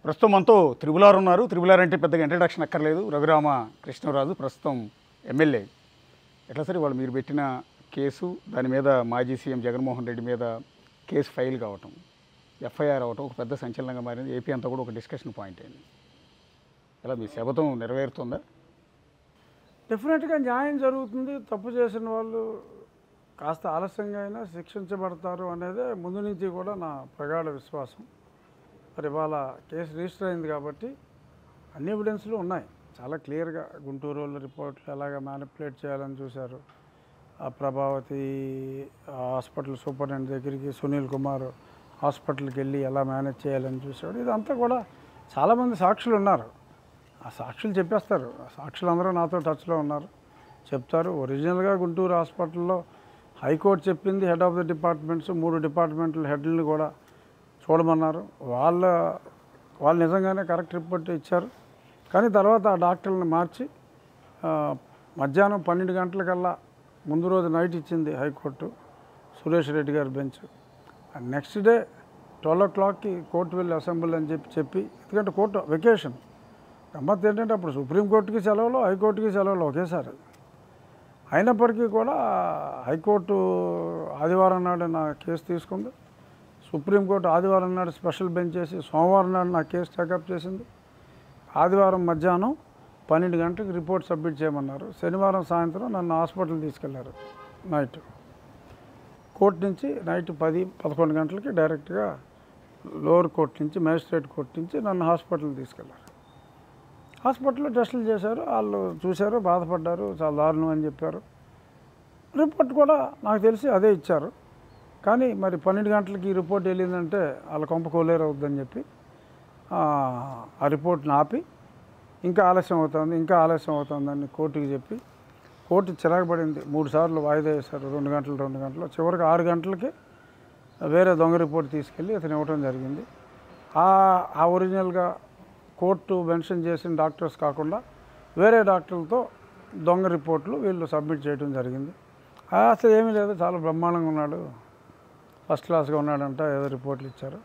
ప్రస్తుతం మనతో త్రిబులార్ ఉన్నారు త్రిబులార్ అంటే పెద్దగా ఇంట్రడక్షన్ అక్కర్లేదు రఘురామ కృష్ణరాజు ప్రస్తుతం ఎమ్మెల్యే ఎట్లా సరే వాళ్ళు మీరు పెట్టిన కేసు దాని మీద మాజీ సీఎం జగన్మోహన్ రెడ్డి మీద కేసు ఫైల్ కావటం ఎఫ్ఐఆర్ అవటం ఒక పెద్ద సంచలనంగా మారింది ఏపీ అంతా కూడా ఒక డిస్కషన్ పాయింట్ అయింది ఎలా మీ శబతం నెరవేరుతుందా డెఫినెట్గా న్యాయం జరుగుతుంది తప్పు చేసిన వాళ్ళు కాస్త ఆలస్యంగా అయినా శిక్షించబడతారు అనేదే ముందు నుంచి కూడా నా ప్రగాఢ విశ్వాసం మరి ఇవాళ కేసు రిజిస్టర్ అయింది కాబట్టి అన్ని ఎవిడెన్స్లు ఉన్నాయి చాలా క్లియర్గా గుంటూరు వాళ్ళ రిపోర్ట్లు ఎలాగ మ్యానిపులేట్ చేయాలని చూశారు ఆ ప్రభావతి ఆ హాస్పిటల్ సూపరింటెండెంట్ దగ్గరికి సునీల్ కుమార్ హాస్పిటల్కి వెళ్ళి ఎలా మేనేజ్ చేయాలని చూశాడు ఇదంతా కూడా చాలామంది సాక్షులు ఉన్నారు ఆ సాక్షులు చెప్పేస్తారు ఆ సాక్షులు అందరూ నాతో టచ్లో ఉన్నారు చెప్తారు ఒరిజినల్గా గుంటూరు హాస్పిటల్లో హైకోర్టు చెప్పింది హెడ్ ఆఫ్ ద డిపార్ట్మెంట్స్ మూడు డిపార్ట్మెంట్ల హెడ్లను కూడా చూడమన్నారు వాళ్ళ వాళ్ళు నిజంగానే కరెక్ట్ రిపోర్ట్ ఇచ్చారు కానీ తర్వాత ఆ డాక్టర్లను మార్చి ఆ, మధ్యాహ్నం పన్నెండు గంటలకల్లా ముందు రోజు నైట్ ఇచ్చింది హైకోర్టు సురేష్ రెడ్డి గారి బెంచ్ నెక్స్ట్ డే ట్వెల్వ్ ఓ క్లాక్కి కోర్టు వెళ్ళి అసెంబ్లీ అని చెప్పి చెప్పి ఎందుకంటే కోర్టు వెకేషన్ గమ్మత్ ఏంటంటే అప్పుడు సుప్రీంకోర్టుకి సెలవులు హైకోర్టుకి సెలవులు ఒకేసారి అయినప్పటికీ కూడా హైకోర్టు ఆదివారం నాడు నా కేసు తీసుకుంది సుప్రీంకోర్టు ఆదివారం నాడు స్పెషల్ బెంచ్ చేసి సోమవారం నాడు నా కేసు టేకప్ చేసింది ఆదివారం మధ్యాహ్నం పన్నెండు గంటలకు రిపోర్ట్ సబ్మిట్ చేయమన్నారు శనివారం సాయంత్రం నన్ను హాస్పిటల్ తీసుకెళ్లారు నైట్ కోర్టు నుంచి నైట్ పది పదకొండు గంటలకి డైరెక్ట్గా లోవర్ కోర్టు నుంచి మేజిస్ట్రేట్ కోర్టు నుంచి నన్ను హాస్పిటల్ తీసుకెళ్లారు హాస్పిటల్లో టెస్టులు చేశారు వాళ్ళు చూశారు బాధపడ్డారు చాలా దారుణం అని చెప్పారు రిపోర్ట్ కూడా నాకు తెలిసి అదే ఇచ్చారు కానీ మరి పన్నెండు గంటలకి ఈ రిపోర్ట్ వెళ్ళిందంటే వాళ్ళ కొంప కోలేరు అవుద్దని చెప్పి ఆ, ఆ రిపోర్ట్ని ఆపి ఇంకా ఆలస్యం అవుతుంది ఇంకా ఆలస్యం అవుతుందని కోర్టుకి చెప్పి కోర్టు చిరాకుపడింది మూడు సార్లు వాయిదా వేశారు రెండు గంటలు రెండు గంటలు చివరికి ఆరు గంటలకి వేరే దొంగ రిపోర్ట్ తీసుకెళ్ళి అతను ఇవ్వడం జరిగింది ఆ ఆ ఒరిజినల్గా కోర్టు మెన్షన్ చేసిన డాక్టర్స్ కాకుండా వేరే డాక్టర్లతో దొంగ రిపోర్ట్లు వీళ్ళు సబ్మిట్ చేయడం జరిగింది ఆ, అసలు ఏమీ లేదు చాలా బ్రహ్మాండంగా ఉన్నాడు ఫస్ట్ క్లాస్గా ఉన్నాడంట ఏదో రిపోర్ట్లు ఇచ్చారు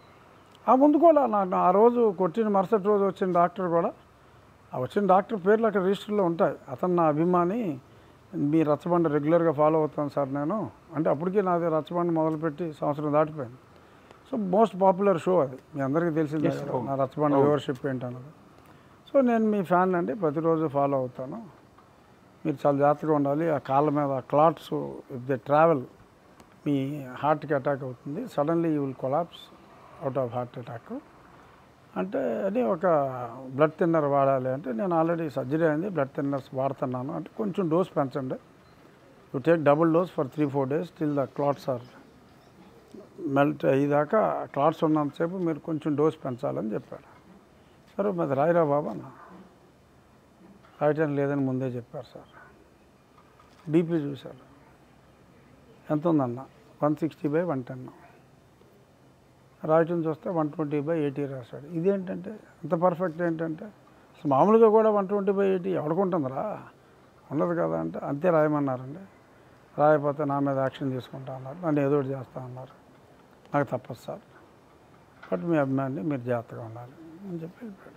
ఆ ముందు కూడా నాకు ఆ రోజు కొట్టిన మరుసటి రోజు వచ్చిన డాక్టర్ కూడా ఆ వచ్చిన డాక్టర్ పేర్లు అక్కడ రిజిస్టర్లో ఉంటాయి అతను నా అభిమాని మీ రచ్చబండ రెగ్యులర్గా ఫాలో అవుతాను సార్ నేను అంటే అప్పటికే నాది రచ్చబండ మొదలుపెట్టి సంవత్సరం దాటిపోయింది సో మోస్ట్ పాపులర్ షో అది మీ అందరికీ తెలిసిందే Yes, కదా, అవును. నా రచ్చబండ వ్యూవర్షిప్ ఏంటన్నది సో నేను మీ ఫ్యాన్ అండి ప్రతిరోజు ఫాలో అవుతాను మీరు చాలా జాగ్రత్తగా ఉండాలి ఆ కాళ్ళ మీద క్లాట్స్ ఇఫ్ దే ట్రావెల్ మీ హార్ట్కి అటాక్ అవుతుంది suddenly you will collapse out of heart attack అంటే అది ఒక బ్లడ్ థిన్నర్ వాడాలి అంటే నేను ఆల్రెడీ సర్జరీ అయింది బ్లడ్ థిన్నర్స్ వాడుతున్నాను అంటే కొంచెం డోస్ పెంచండి you take double dose for three four days till the clots are melt అయ్యేదాకా క్లాట్స్ ఉన్నంతసేపు మీరు కొంచెం డోస్ పెంచాలని చెప్పాడు సరే మరి రాయిరా బాబా అన్న రాయటం లేదని ముందే చెప్పారు సార్ బీపీ చూశారు ఎంత ఉందన్న one sixty by one ten రాయటం చూస్తే వన్ ట్వంటీ బై ఎయిటీ రాశాడు ఇదేంటంటే అంత పర్ఫెక్ట్ ఏంటంటే అసలు మామూలుగా కూడా వన్ ట్వంటీ బై ఎయిటీ ఎవడుకుంటుందిరా ఉండదు కదా అంటే అంతే రాయమన్నారండి రాయకపోతే నా మీద యాక్షన్ తీసుకుంటా అన్నారు నన్ను ఏదో ఒకటి చేస్తా అన్నారు నాకు తప్పదు సార్ బట్ మీ అభిమాని మీరు జాగ్రత్తగా ఉండాలి అని చెప్పి వెళ్ళిపోయాడు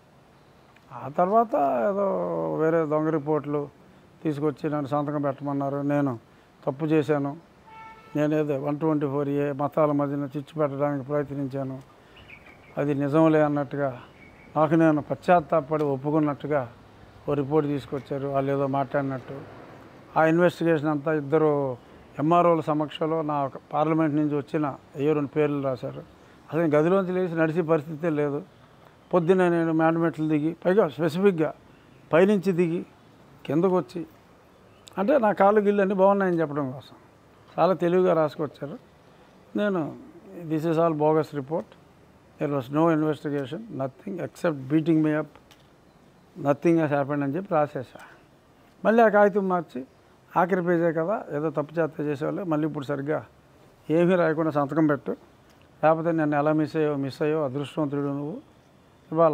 ఆ తర్వాత ఏదో వేరే దొంగ రిపోర్ట్లు తీసుకొచ్చి నన్ను సంతకం పెట్టమన్నారు నేను తప్పు చేశాను నేనేదో వన్ ట్వంటీ ఫోర్ ఏ మతాల మధ్యన చిచ్చు పెట్టడానికి ప్రయత్నించాను అది నిజంలే అన్నట్టుగా నాకు నేను పశ్చాత్తాపడి ఒప్పుకున్నట్టుగా ఓ రిపోర్ట్ తీసుకొచ్చారు వాళ్ళు ఏదో మాట్లాడినట్టు ఆ ఇన్వెస్టిగేషన్ అంతా ఇద్దరు ఎంఆర్ఓల సమక్షంలో నా ఒక పార్లమెంట్ నుంచి వచ్చిన ఏ రెండు పేర్లు రాశారు అసలు నేను గదిలోంచి లేచి నడిచే పరిస్థితే లేదు పొద్దున్న నేను మేడమెట్లు దిగి పైగా స్పెసిఫిక్గా పైనుంచి దిగి కిందకు వచ్చి అంటే నా కాళ్ళు గిళ్ళు అన్నీ బాగున్నాయని చెప్పడం కోసం చాలా తెలివిగా రాసుకొచ్చారు నేను this is all bogus report there was no investigation nothing except beating me up nothing he's happened అని చెప్పి రాసేసా మళ్ళీ ఆ కాగితం మార్చి ఆఖరి పేజే కదా ఏదో తప్పు చేత చేసేవాళ్ళు మళ్ళీ ఇప్పుడు సరిగ్గా ఏమీ రాయకుండా సంతకం పెట్టు లేకపోతే నన్ను ఎలా మిస్ అయ్యో మిస్ అయ్యో అదృష్టవంతుడు నువ్వు ఇవాళ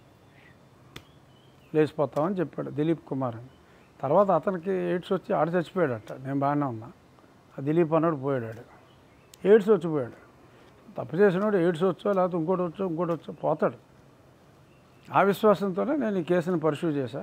లేచిపోతామని చెప్పాడు దిలీప్ కుమార్ అని తర్వాత అతనికి ఎయిడ్స్ వచ్చి ఆడ చచ్చిపోయాడట నేను బాగానే ఉన్నా ఆ దిలీప్ అన్నాడు పోయాడు ఎయిడ్స్ వచ్చిపోయాడు తప్పు చేసినోడు ఎయిడ్స్ వచ్చో లేకపోతే ఇంకోటి వచ్చో ఇంకోటి వచ్చో పోతాడు ఆ విశ్వాసంతోనే నేను ఈ కేసుని పర్సూ చేశా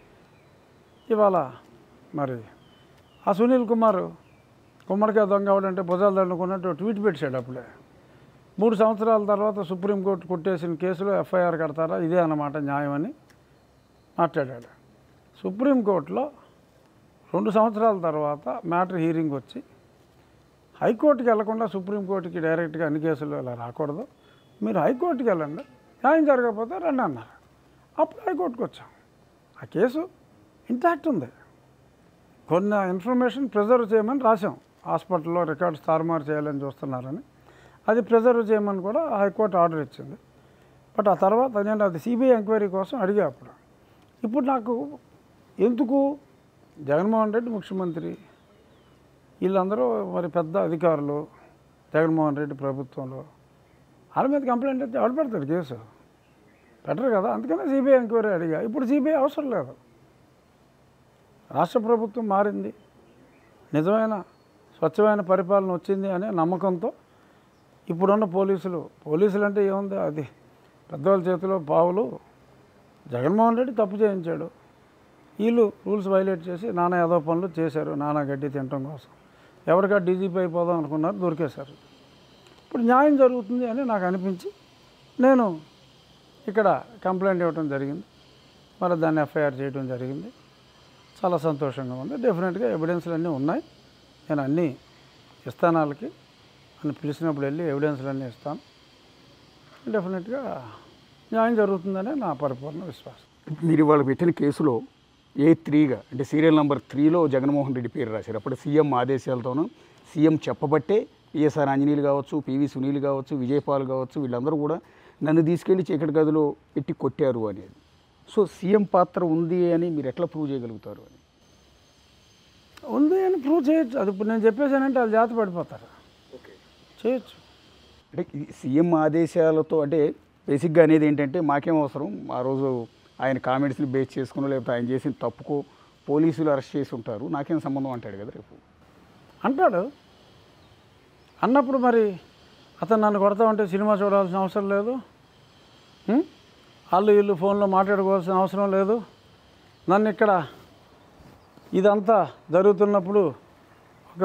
ఇవాళ మరి ఆ సునీల్ కుమార్ గుమ్మడికాయ దొంగ ఎవడంటే భుజాలు దండుకున్నట్టు ట్వీట్ పెట్టాడు అప్పుడే మూడు సంవత్సరాల తర్వాత సుప్రీంకోర్టు కొట్టేసిన కేసులో ఎఫ్ఐఆర్ కడతారా ఇదే అన్నమాట న్యాయమని మాట్లాడాడు సుప్రీంకోర్టులో రెండు సంవత్సరాల తర్వాత మ్యాటర్ హీరింగ్ వచ్చి హైకోర్టుకి వెళ్లకుండా సుప్రీంకోర్టుకి డైరెక్ట్గా అన్ని కేసులు ఇలా రాకూడదు మీరు హైకోర్టుకి వెళ్ళండి న్యాయం జరగకపోతే రండి అన్నారు అప్పుడు హైకోర్టుకి వచ్చాం ఆ కేసు ఇంటాక్ట్ ఉంది కొన్ని ఇన్ఫర్మేషన్ ప్రిజర్వ్ చేయమని రాసాం హాస్పిటల్లో రికార్డ్స్ తారుమారు చేయాలని చూస్తున్నారని అది ప్రిజర్వ్ చేయమని కూడా హైకోర్టు ఆర్డర్ ఇచ్చింది బట్ ఆ తర్వాత నేను అది సిబిఐ ఎంక్వైరీ కోసం అడిగా అప్పుడు ఇప్పుడు నాకు ఎందుకు జగన్మోహన్ రెడ్డి ముఖ్యమంత్రి వీళ్ళందరూ మరి పెద్ద అధికారులు జగన్మోహన్ రెడ్డి ప్రభుత్వంలో వాళ్ళ మీద కంప్లైంట్ అయితే ఎవడు పెడతాడు కేసు పెట్టరు కదా అందుకనే సిబిఐ ఎంక్వైరీ అడిగా ఇప్పుడు సిబిఐ అవసరం లేదు రాష్ట్ర ప్రభుత్వం మారింది నిజమైన స్వచ్ఛమైన పరిపాలన వచ్చింది అనే నమ్మకంతో ఇప్పుడున్న పోలీసులు పోలీసులు అంటే ఏముంది అది పెద్దవాళ్ళ చేతిలో పావులు జగన్మోహన్ రెడ్డి తప్పు చేయించాడు వీళ్ళు రూల్స్ వైలేట్ చేసి నానా ఏదో పనులు చేశారు నానా గడ్డి తినటం కోసం ఎవరికా డీజీపీ అయిపోదాం అనుకున్నారు దొరికేశారు ఇప్పుడు న్యాయం జరుగుతుంది అని నాకు అనిపించి నేను ఇక్కడ కంప్లైంట్ ఇవ్వడం జరిగింది మరి దాన్ని ఎఫ్ఐఆర్ చేయడం జరిగింది చాలా సంతోషంగా ఉంది డెఫినెట్గా ఎవిడెన్స్లు అన్నీ ఉన్నాయి నేను అన్నీ ఇస్తాను వాళ్ళకి అని పిలిచినప్పుడు వెళ్ళి ఎవిడెన్స్లు అన్నీ ఇస్తాను డెఫినెట్గా న్యాయం జరుగుతుందనే నా పరిపూర్ణ విశ్వాసం మీరు ఇవాళ పెట్టిన కేసులో ఏ త్రీగా అంటే సీరియల్ నెంబర్ త్రీలో జగన్మోహన్ రెడ్డి పేరు రాశారు అప్పుడు సీఎం ఆదేశాలతోనూ సీఎం చెప్పబట్టే పిఎస్ఆర్ ఆంజనేయులు కావచ్చు పివి సునీల్ కావచ్చు విజయపాల్ కావచ్చు వీళ్ళందరూ కూడా నన్ను తీసుకెళ్లి చీకటి గదిలో పెట్టి కొట్టారు అనేది సో సీఎం పాత్ర ఉంది అని మీరు ఎట్లా ప్రూవ్ చేయగలుగుతారు అని ఉంది అని ప్రూవ్ చేయొచ్చు అది ఇప్పుడు నేను చెప్పేసానంటే వాళ్ళు జాత పడిపోతారు ఓకే చేయొచ్చు అంటే ఈ సీఎం ఆదేశాలతో అంటే బేసిక్గా అనేది ఏంటంటే మాకేం అవసరం ఆ రోజు ఆయన కామెంట్స్ని బేస్ చేసుకుని లేకపోతే ఆయన చేసిన తప్పుకో పోలీసులు అరెస్ట్ చేసి ఉంటారు నాకేం సంబంధం అంటాడు కదా రేపు అంటాడు అన్నప్పుడు మరి అతను నన్ను కొడతామంటే సినిమా చూడాల్సిన అవసరం లేదు ఉం? వాళ్ళు వీళ్ళు ఫోన్లో మాట్లాడుకోవాల్సిన అవసరం లేదు నన్ను ఇక్కడ ఇదంతా జరుగుతున్నప్పుడు ఒక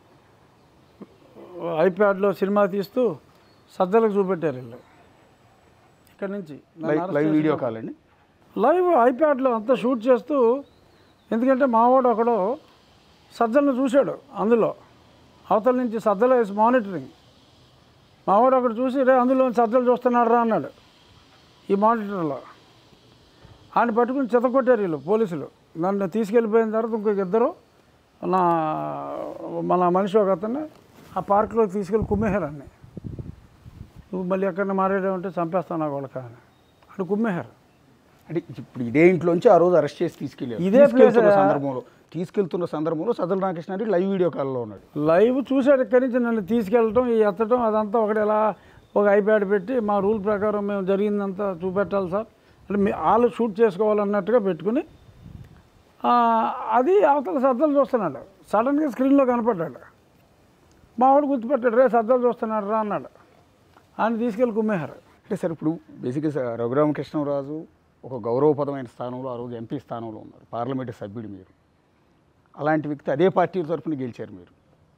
ఐప్యాడ్లో సినిమా తీస్తూ సజ్జలకు చూపెట్టారు వీళ్ళు ఇక్కడ నుంచి నన్ను లైవ్ arrest లైవ్ వీడియో చేసినప్పుడు- కాల్ అండి లైవ్ ఐప్యాడ్లో అంతా షూట్ చేస్తూ ఎందుకంటే మావాడు ఒకడు సజ్జలను చూశాడు అందులో అవతల నుంచి సజ్జల ఇస్ మానిటరింగ్ మావాడు ఒకడు చూసి రే అందులో సజ్జలు చూస్తున్నాడు రా అన్నాడు ఈ మానిటర్లో ఆయన పట్టుకుని చెతకొట్టారు వీళ్ళు పోలీసులు నన్ను తీసుకెళ్ళిపోయిన తర్వాత ఇంకొక ఇద్దరు నా మన మనిషి ఒక అతన్ని ఆ పార్క్లోకి తీసుకెళ్ళి కుమ్మేశారు అన్ని నువ్వు మళ్ళీ ఎక్కడ మాట్లాడావంటే చంపేస్తాను నాకు వాళ్ళకి అని అని కుమ్మేశారు అంటే ఇప్పుడు ఇదే ఇంట్లోంచి ఆ రోజు అరెస్ట్ చేసి తీసుకెళ్ళారు ఇదే తీసుకెళ్తున్న place ఆ? సందర్భంలో తీసుకెళ్తున్న సందర్భంలో సదల రామకృష్ణ రెడ్డి లైవ్ వీడియో కాల్లో ఉన్నాడు లైవ్ చూశాడు ఇక్కడి నుంచి నన్ను తీసుకెళ్ళటం ఈ ఎత్తడం అదంతా ఒకటి ఎలా ఒక ఐప్యాడ్ పెట్టి మా రూల్ ప్రకారం మేము జరిగిందంతా చూపెట్టాలి సార్ అంటే మీ వాళ్ళు షూట్ చేసుకోవాలన్నట్టుగా పెట్టుకుని ఆ, అది అవతల సద్దలు చూస్తున్నాడు సడన్గా స్క్రీన్లో కనపడ్డాడు మావాడు గుర్తుపెట్టాడు రే సద్దలు చూస్తున్నాడు రా అన్నాడు ఆయన తీసుకెళ్ళి కుమ్మేశారు అంటే సార్ ఇప్పుడు బేసిక్గా సార్ రఘురామకృష్ణరాజు ఒక గౌరవపదమైన స్థానంలో ఆ రోజు ఎంపీ స్థానంలో ఉన్నారు పార్లమెంటు సభ్యుడు మీరు అలాంటి వ్యక్తి అదే పార్టీ తరఫున గెలిచారు మీరు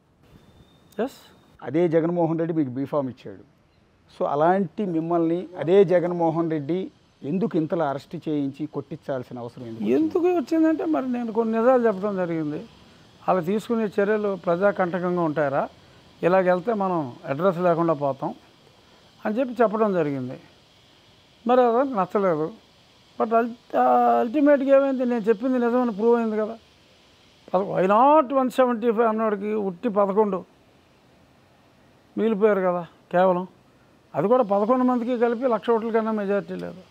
ఎస్ అదే జగన్మోహన్ రెడ్డి మీకు బీఫామ్ ఇచ్చాడు సో అలాంటి మిమ్మల్ని అదే జగన్మోహన్ రెడ్డి ఎందుకు ఇంతలా అరెస్ట్ చేయించి కొట్టించాల్సిన అవసరం ఎందుకు ఎందుకు వచ్చిందంటే మరి నేను కొన్ని నిజాలు చెప్పడం జరిగింది అలా తీసుకునే చర్యలు ప్రజాకంటకంగా ఉంటాయరా ఇలాగ వెళ్తే మనం అడ్రస్ లేకుండా పోతాం అని చెప్పి చెప్పడం జరిగింది మరి అది నచ్చలేదు బట్ అల్ అల్టిమేట్గా ఏమైంది నేను చెప్పింది నిజమని ప్రూవ్ అయింది కదా why not one seventy five అన్నవాడికి ఉట్టి పదకొండు మిగిలిపోయారు కదా కేవలం అది కూడా పదకొండు మందికి కలిపి లక్ష ఓట్ల కన్నా మెజారిటీ లేదు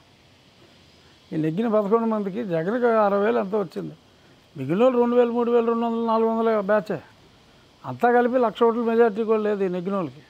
ఈ నెగ్గిన పదకొండు మందికి జగన్కి అరవై వేలు ఎంతో వచ్చింది మిగిలిన వాళ్ళు రెండు వేలు మూడు వేలు రెండు వందలు నాలుగు వందల బ్యాచే అంతా కలిపి లక్ష ఓట్ల మెజారిటీ కూడా లేదు ఈ నెగ్గిన వాళ్ళకి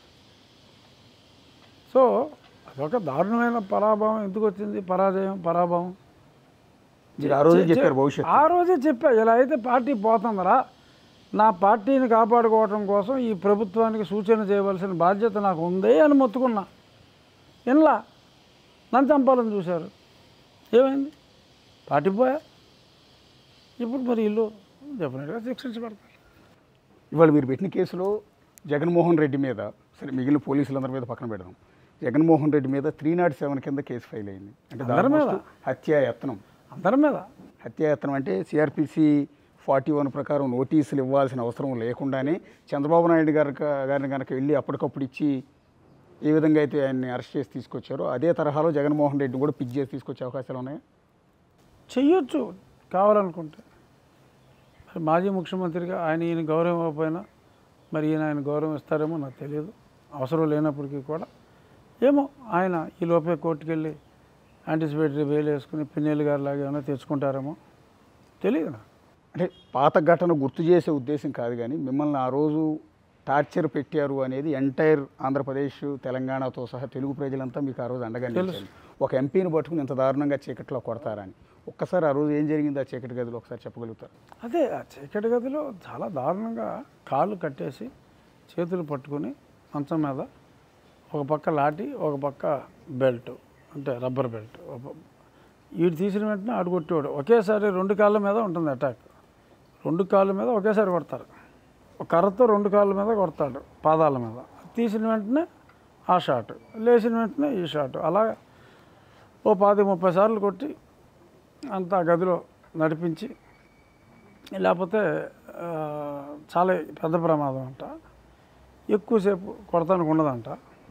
సో అదొక దారుణమైన పరాభవం ఎందుకు వచ్చింది పరాజయం పరాభవం మీరు ఆ రోజే చెప్పారు భవిష్యత్తు ఆ రోజే చెప్పా ఇలా అయితే పార్టీ పోతుందరా నా పార్టీని కాపాడుకోవడం కోసం ఈ ప్రభుత్వానికి సూచన చేయవలసిన బాధ్యత నాకు ఉంది అని మొత్తుకున్నా ఇన్లా నన్ను చంపాలని చూశారు ఏమైంది పాటిపోయా ఇప్పుడు మరి వీళ్ళు డెఫినెట్గా శిక్షించబడతారు ఇవాళ మీరు పెట్టిన కేసులో జగన్మోహన్ రెడ్డి మీద సరే మిగిలిన పోలీసులందరి మీద పక్కన పెడదాం జగన్మోహన్ రెడ్డి మీద త్రీ నాట్ సెవెన్ కింద కేసు ఫైల్ అయింది అంటే అందరి మీద? దాదాపు హత్యాయత్నం అందరి మీద హత్యాయత్నం అంటే సిఆర్పిసి ఫార్టీ వన్ ప్రకారం నోటీసులు ఇవ్వాల్సిన అవసరం లేకుండానే చంద్రబాబు నాయుడు గారి గారిని కనుక వెళ్ళి అప్పటికప్పుడు ఇచ్చి ఏ విధంగా అయితే ఆయన్ని అరెస్ట్ చేసి తీసుకొచ్చారో అదే తరహాలో జగన్మోహన్ రెడ్డిని కూడా పిక్ చేసి తీసుకొచ్చే అవకాశాలు ఉన్నాయా చెయ్యొచ్చు కావాలనుకుంటే మరి మాజీ ముఖ్యమంత్రిగా ఆయన ఈయన గౌరవం ఇవ్వకపోయినా మరి ఈయన ఆయన గౌరవం ఇస్తారేమో నాకు తెలియదు అవసరం లేనప్పటికీ కూడా ఏమో ఆయన ఈ లోపే కోర్టుకు వెళ్ళి యాంటిసిపేటరీ బెయిల్ వేసుకుని పిన్నెల్లి గారి లాగా ఏమైనా తెచ్చుకుంటారేమో తెలియదు నాకు అంటే పాత ఘటన గుర్తు చేసే ఉద్దేశం కాదు కానీ మిమ్మల్ని ఆ రోజు టార్చర్ పెట్టారు అనేది ఎంటైర్ ఆంధ్రప్రదేశ్ తెలంగాణతో సహా తెలుగు ప్రజలంతా మీకు ఆ రోజు అండగా నిలిచారు ఒక ఎంపీని పట్టుకుని ఇంత దారుణంగా చీకట్లో కొడతారని ఒక్కసారి ఆ రోజు ఏం జరిగింది ఆ చీకటి గదిలో ఒకసారి చెప్పగలుగుతారు అదే ఆ చీకటి గదిలో చాలా దారుణంగా కాళ్ళు కట్టేసి చేతులు పట్టుకొని మంచం మీద ఒక పక్క లాఠీ ఒక పక్క బెల్ట్ అంటే రబ్బర్ బెల్ట్ వీడు తీసిన వెంటనే ఆడు కొట్టేవాడు ఒకేసారి రెండు కాళ్ళ మీద ఉంటుంది అటాక్ రెండు కాళ్ళ మీద ఒకేసారి కొడతారు ఒక కర్రతో రెండు కాళ్ళ మీద కొడతాడు పాదాల మీద తీసిన వెంటనే ఆ షాట్ లేచిన వెంటనే ఈ షాట్ అలా ఓ పాతి ముప్పై సార్లు కొట్టి అంతా గదిలో నడిపించి లేకపోతే ఆ, చాలా పెద్ద ప్రమాదం అంట ఎక్కువసేపు కొడతానికి ఉండదంట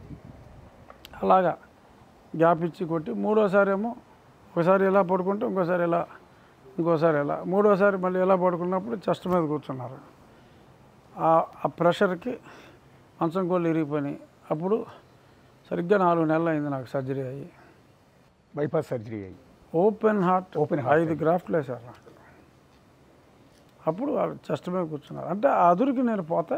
అలాగా గ్యాప్ ఇచ్చి కొట్టి మూడోసారి ఏమో ఒకసారి ఇలా పడుకుంటే ఇంకోసారి ఇలా ఇంకోసారి ఇలా మూడోసారి మళ్ళీ ఇలా పడుకున్నప్పుడు చెస్ట్ మీద కూర్చున్నారు ఆ- ఆ ప్రెషర్కి మంచం కోళ్ళు ఇరిగిపోయినాయి అప్పుడు సరిగ్గా నాలుగు నెలలు అయింది నాకు సర్జరీ అయ్యి బైపాస్ సర్జరీ అయ్యి ఓపెన్ హార్ట్ Open heart ఐదు గ్రాఫ్ట్లు వేశారు నాకు అప్పుడు చెస్ట్ మీద కూర్చున్నారు అంటే ఆ అదురికి నేను పోతే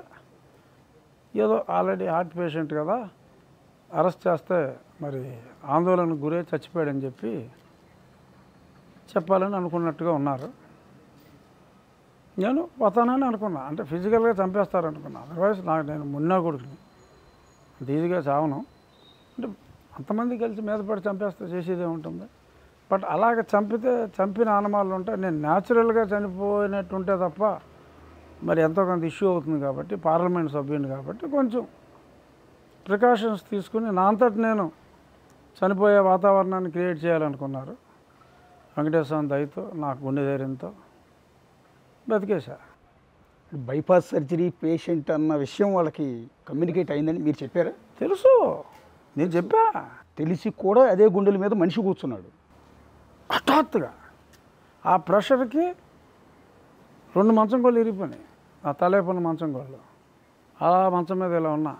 ఏదో ఆల్రెడీ హార్ట్ పేషెంట్ కదా అరెస్ట్ చేస్తే మరి ఆందోళనకు గురై చచ్చిపోయాడని చెప్పి చెప్పాలని అనుకున్నట్టుగా ఉన్నారు నేను పోతానని అనుకున్నా అంటే ఫిజికల్గా చంపేస్తారు అనుకున్నా అదర్వైజ్ నాకు నేను మున్నా కొడుకుని అంత ఈజీగా చావను అంటే అంతమంది కలిసి మీద పడి చంపేస్తే చేసేదే ఉంటుంది బట్ అలాగ చంపితే చంపిన ఆనమాలు ఉంటాయి నేను న్యాచురల్గా చనిపోయినట్టు ఉంటే తప్ప మరి ఎంతో కొంత ఇష్యూ అవుతుంది కాబట్టి పార్లమెంట్ సభ్యుని కాబట్టి కొంచెం ప్రికాషన్స్ తీసుకుని నా అంతటి నేను చనిపోయే వాతావరణాన్ని క్రియేట్ చేయాలనుకున్నారు వెంకటేశ్వర దయతో నాకు గుండె ధైర్యంతో బతికేశా బైపాస్ సర్జరీ పేషెంట్ అన్న విషయం వాళ్ళకి కమ్యూనికేట్ అయిందని మీరు చెప్పారా తెలుసు నేను చెప్పా తెలిసి కూడా అదే గుండెల మీద మనిషి కూర్చున్నాడు హఠాత్తుగా ఆ ప్రెషర్కి రెండు మంచం కోళ్ళు ఇరిగిపోయినాయి నా తలేపన్న మంచం కోళ్ళు అలా మంచం మీద ఇలా ఉన్నా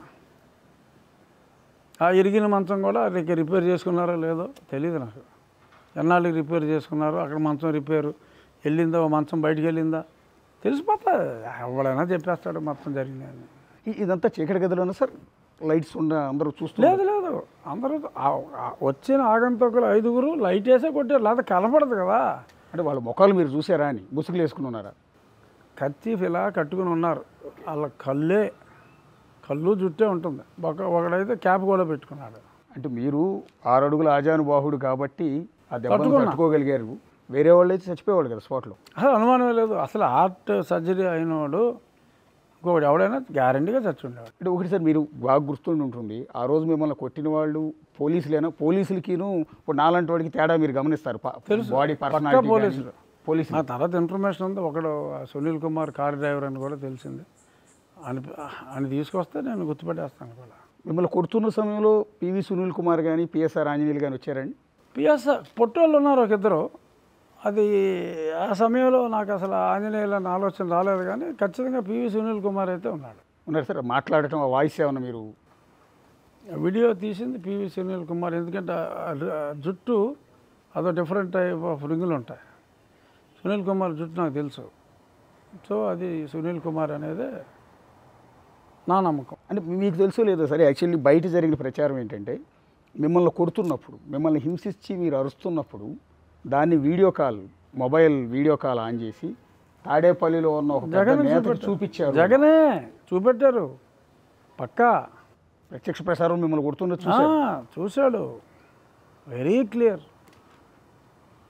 ఆ ఇరిగిన మంచం కూడా అది రిపేర్ చేసుకున్నారో లేదో తెలియదు నాకు ఎన్నాళ్ళకి రిపేర్ చేసుకున్నారో అక్కడ మంచం రిపేరు వెళ్ళిందా ఓ మంచం బయటికి వెళ్ళిందా తెలిసిపోతా ఎవడైనా చెప్పేస్తాడు మొత్తం జరిగిందని ఇ- ఇదంతా చీకటి గదిలోనే సార్ లైట్స్ ఉన్న అందరూ చూస్తూ లేదు లేదు అందరూ ఆ- ఆ- వచ్చిన ఆగంతకులు ఐదుగురు లైట్ వేసే కొట్టారు లేదా కనపడదు కదా అంటే వాళ్ళ ముఖాలు మీరు చూసారా అని ముసుగులు వేసుకుని ఉన్నారా కత్తిఫ్ ఇలా కట్టుకుని ఉన్నారు వాళ్ళ కళ్ళే కళ్ళు జుట్టే ఉంటుంది ఒక ఒకడైతే క్యాప్ కూడా పెట్టుకున్నాడు అంటే మీరు ఆరు అడుగుల ఆజానుబాహుడు కాబట్టి ఆ దెబ్బను తట్టుకున్నా. తట్టుకోగలిగారు వేరే వాళ్ళు అయితే చచ్చిపోయేవాళ్ళు కదా స్పాట్లో అసలు అనుమానమే లేదు అసలు హార్ట్ సర్జరీ అయినవాడు ఇంకొకటి ఎవడైనా గ్యారంటీగా చచ్చి ఉండేవాడు అంటే ఒకటి సార్ మీరు బాగా గుర్తుండి ఉంటుంది ఆ రోజు మిమ్మల్ని కొట్టిన వాళ్ళు పోలీసులేనా పోలీసులకిను ఇప్పుడు నాలాంటి వాడికి తేడా మీరు గమనిస్తారు బాడీ పక్కా పోలీసులు. పోలీసులు ఆ తర్వాత ఇన్ఫర్మేషన్ ఉంది ఒకడు ఆ సునీల్ కుమార్ కార్ డ్రైవర్ అని కూడా తెలిసింది అని అని తీసుకొస్తే నేను గుర్తుపెట్టేస్తాను కూడా మిమ్మల్ని కొడుతున్న సమయంలో పివి సునీల్ కుమార్ కానీ పిఎస్ఆర్ ఆంజనేయులు కానీ వచ్చారండి పిఎస్ పొట్టోళ్ళు ఉన్నారు ఒక ఇద్దరు అది ఆ సమయంలో నాకు అసలు ఆంజనేయులు అన్న ఆలోచన రాలేదు కానీ ఖచ్చితంగా పివి సునీల్ కుమార్ అయితే ఉన్నాడు ఉన్నారు సార్ మాట్లాడటం ఆ వాయిస్ ఏమన్నా మీరు వీడియో తీసింది పివి సునీల్ కుమార్ ఎందుకంటే ఆ రు- ఆ జుట్టు అదో డిఫరెంట్ టైప్ ఆఫ్ రింగులు ఉంటాయి సునీల్ కుమార్ జుట్టు నాకు తెలుసు సో అది సునీల్ కుమార్ అనేది నా నమ్మకం అంటే మీకు తెలుసో లేదో సరే యాక్చువల్లీ బయట జరిగిన ప్రచారం ఏంటంటే మిమ్మల్ని కొడుతున్నప్పుడు మిమ్మల్ని హింసించి మీరు అరుస్తున్నప్పుడు దాన్ని video call mobile video call on చేసి తాడేపల్లిలో ఉన్న ఒక పెద్ద జగన్ నేతకి చూపించారు జగనే చూపెట్టారు పక్కా ప్రత్యక్ష ప్రసారం మిమ్మల్ని కొడుతున్నది ఆ, చూసారు చూశాడు వెరీ క్లియర్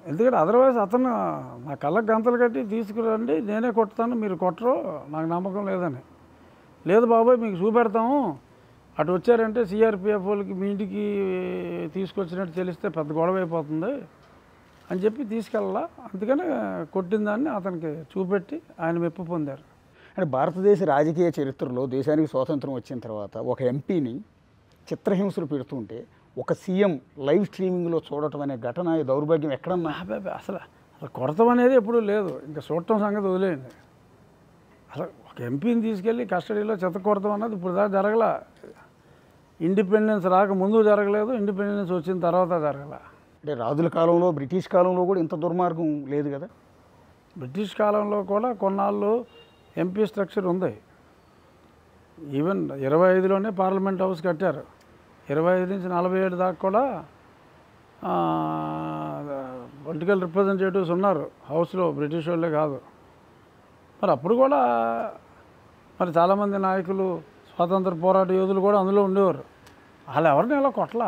ఎందుకంటే అదర్వైజ్ అతను నా కళ్ళకు గంతలు కట్టి తీసుకురండి నేనే కొడతాను మీరు కొట్టరు నాకు నమ్మకం లేదని లేదు బాబాయ్ మీకు చూపెడతాము అటు వచ్చారంటే సిఆర్పిఎఫ్ వాళ్ళకి మీ ఇంటికి తీసుకొచ్చినట్టు తెలిస్తే పెద్ద గొడవ అయిపోతుంది అని చెప్పి తీసుకెళ్ళాల అందుకని కొట్టిన దాన్ని అతనికి చూపెట్టి ఆయన మెప్పు పొందారు అంటే భారతదేశ రాజకీయ చరిత్రలో దేశానికి స్వాతంత్రం వచ్చిన తర్వాత ఒక ఎంపీని చిత్రహింసలు పెడుతుంటే ఒక సీఎం లైవ్ స్ట్రీమింగ్లో చూడటం అనే ఘటన ఈ దౌర్భాగ్యం ఎక్కడన్నా అబ్బాయి అసలు అసలు కొడతాం అనేది ఎప్పుడూ లేదు ఇంకా చూడటం సంగతి వదిలేయండి అసలు ఒక ఎంపీని తీసుకెళ్ళి కస్టడీలో చెత్త కొడతాం అన్నది ఇప్పుడు దాకా జరగల ఇండిపెండెన్స్ రాక ముందు జరగలేదు ఇండిపెండెన్స్ వచ్చిన తర్వాత జరగల అంటే రాజుల కాలంలో బ్రిటిష్ కాలంలో కూడా ఇంత దుర్మార్గం లేదు కదా బ్రిటిష్ కాలంలో కూడా కొన్నాళ్ళు ఎంపీ స్ట్రక్చర్ ఉంది ఈవెన్ ఇరవై ఐదులోనే పార్లమెంట్ హౌస్ కట్టారు ఇరవై ఐదు నుంచి నలభై ఏడు దాకా కూడా పొలిటికల్ రిప్రజెంటేటివ్స్ ఉన్నారు హౌస్లో బ్రిటిష్ వాళ్ళే కాదు మరి అప్పుడు కూడా మరి చాలామంది నాయకులు స్వాతంత్ర పోరాట యోధులు కూడా అందులో ఉండేవారు వాళ్ళు ఎవరిని ఇలా కొట్టలా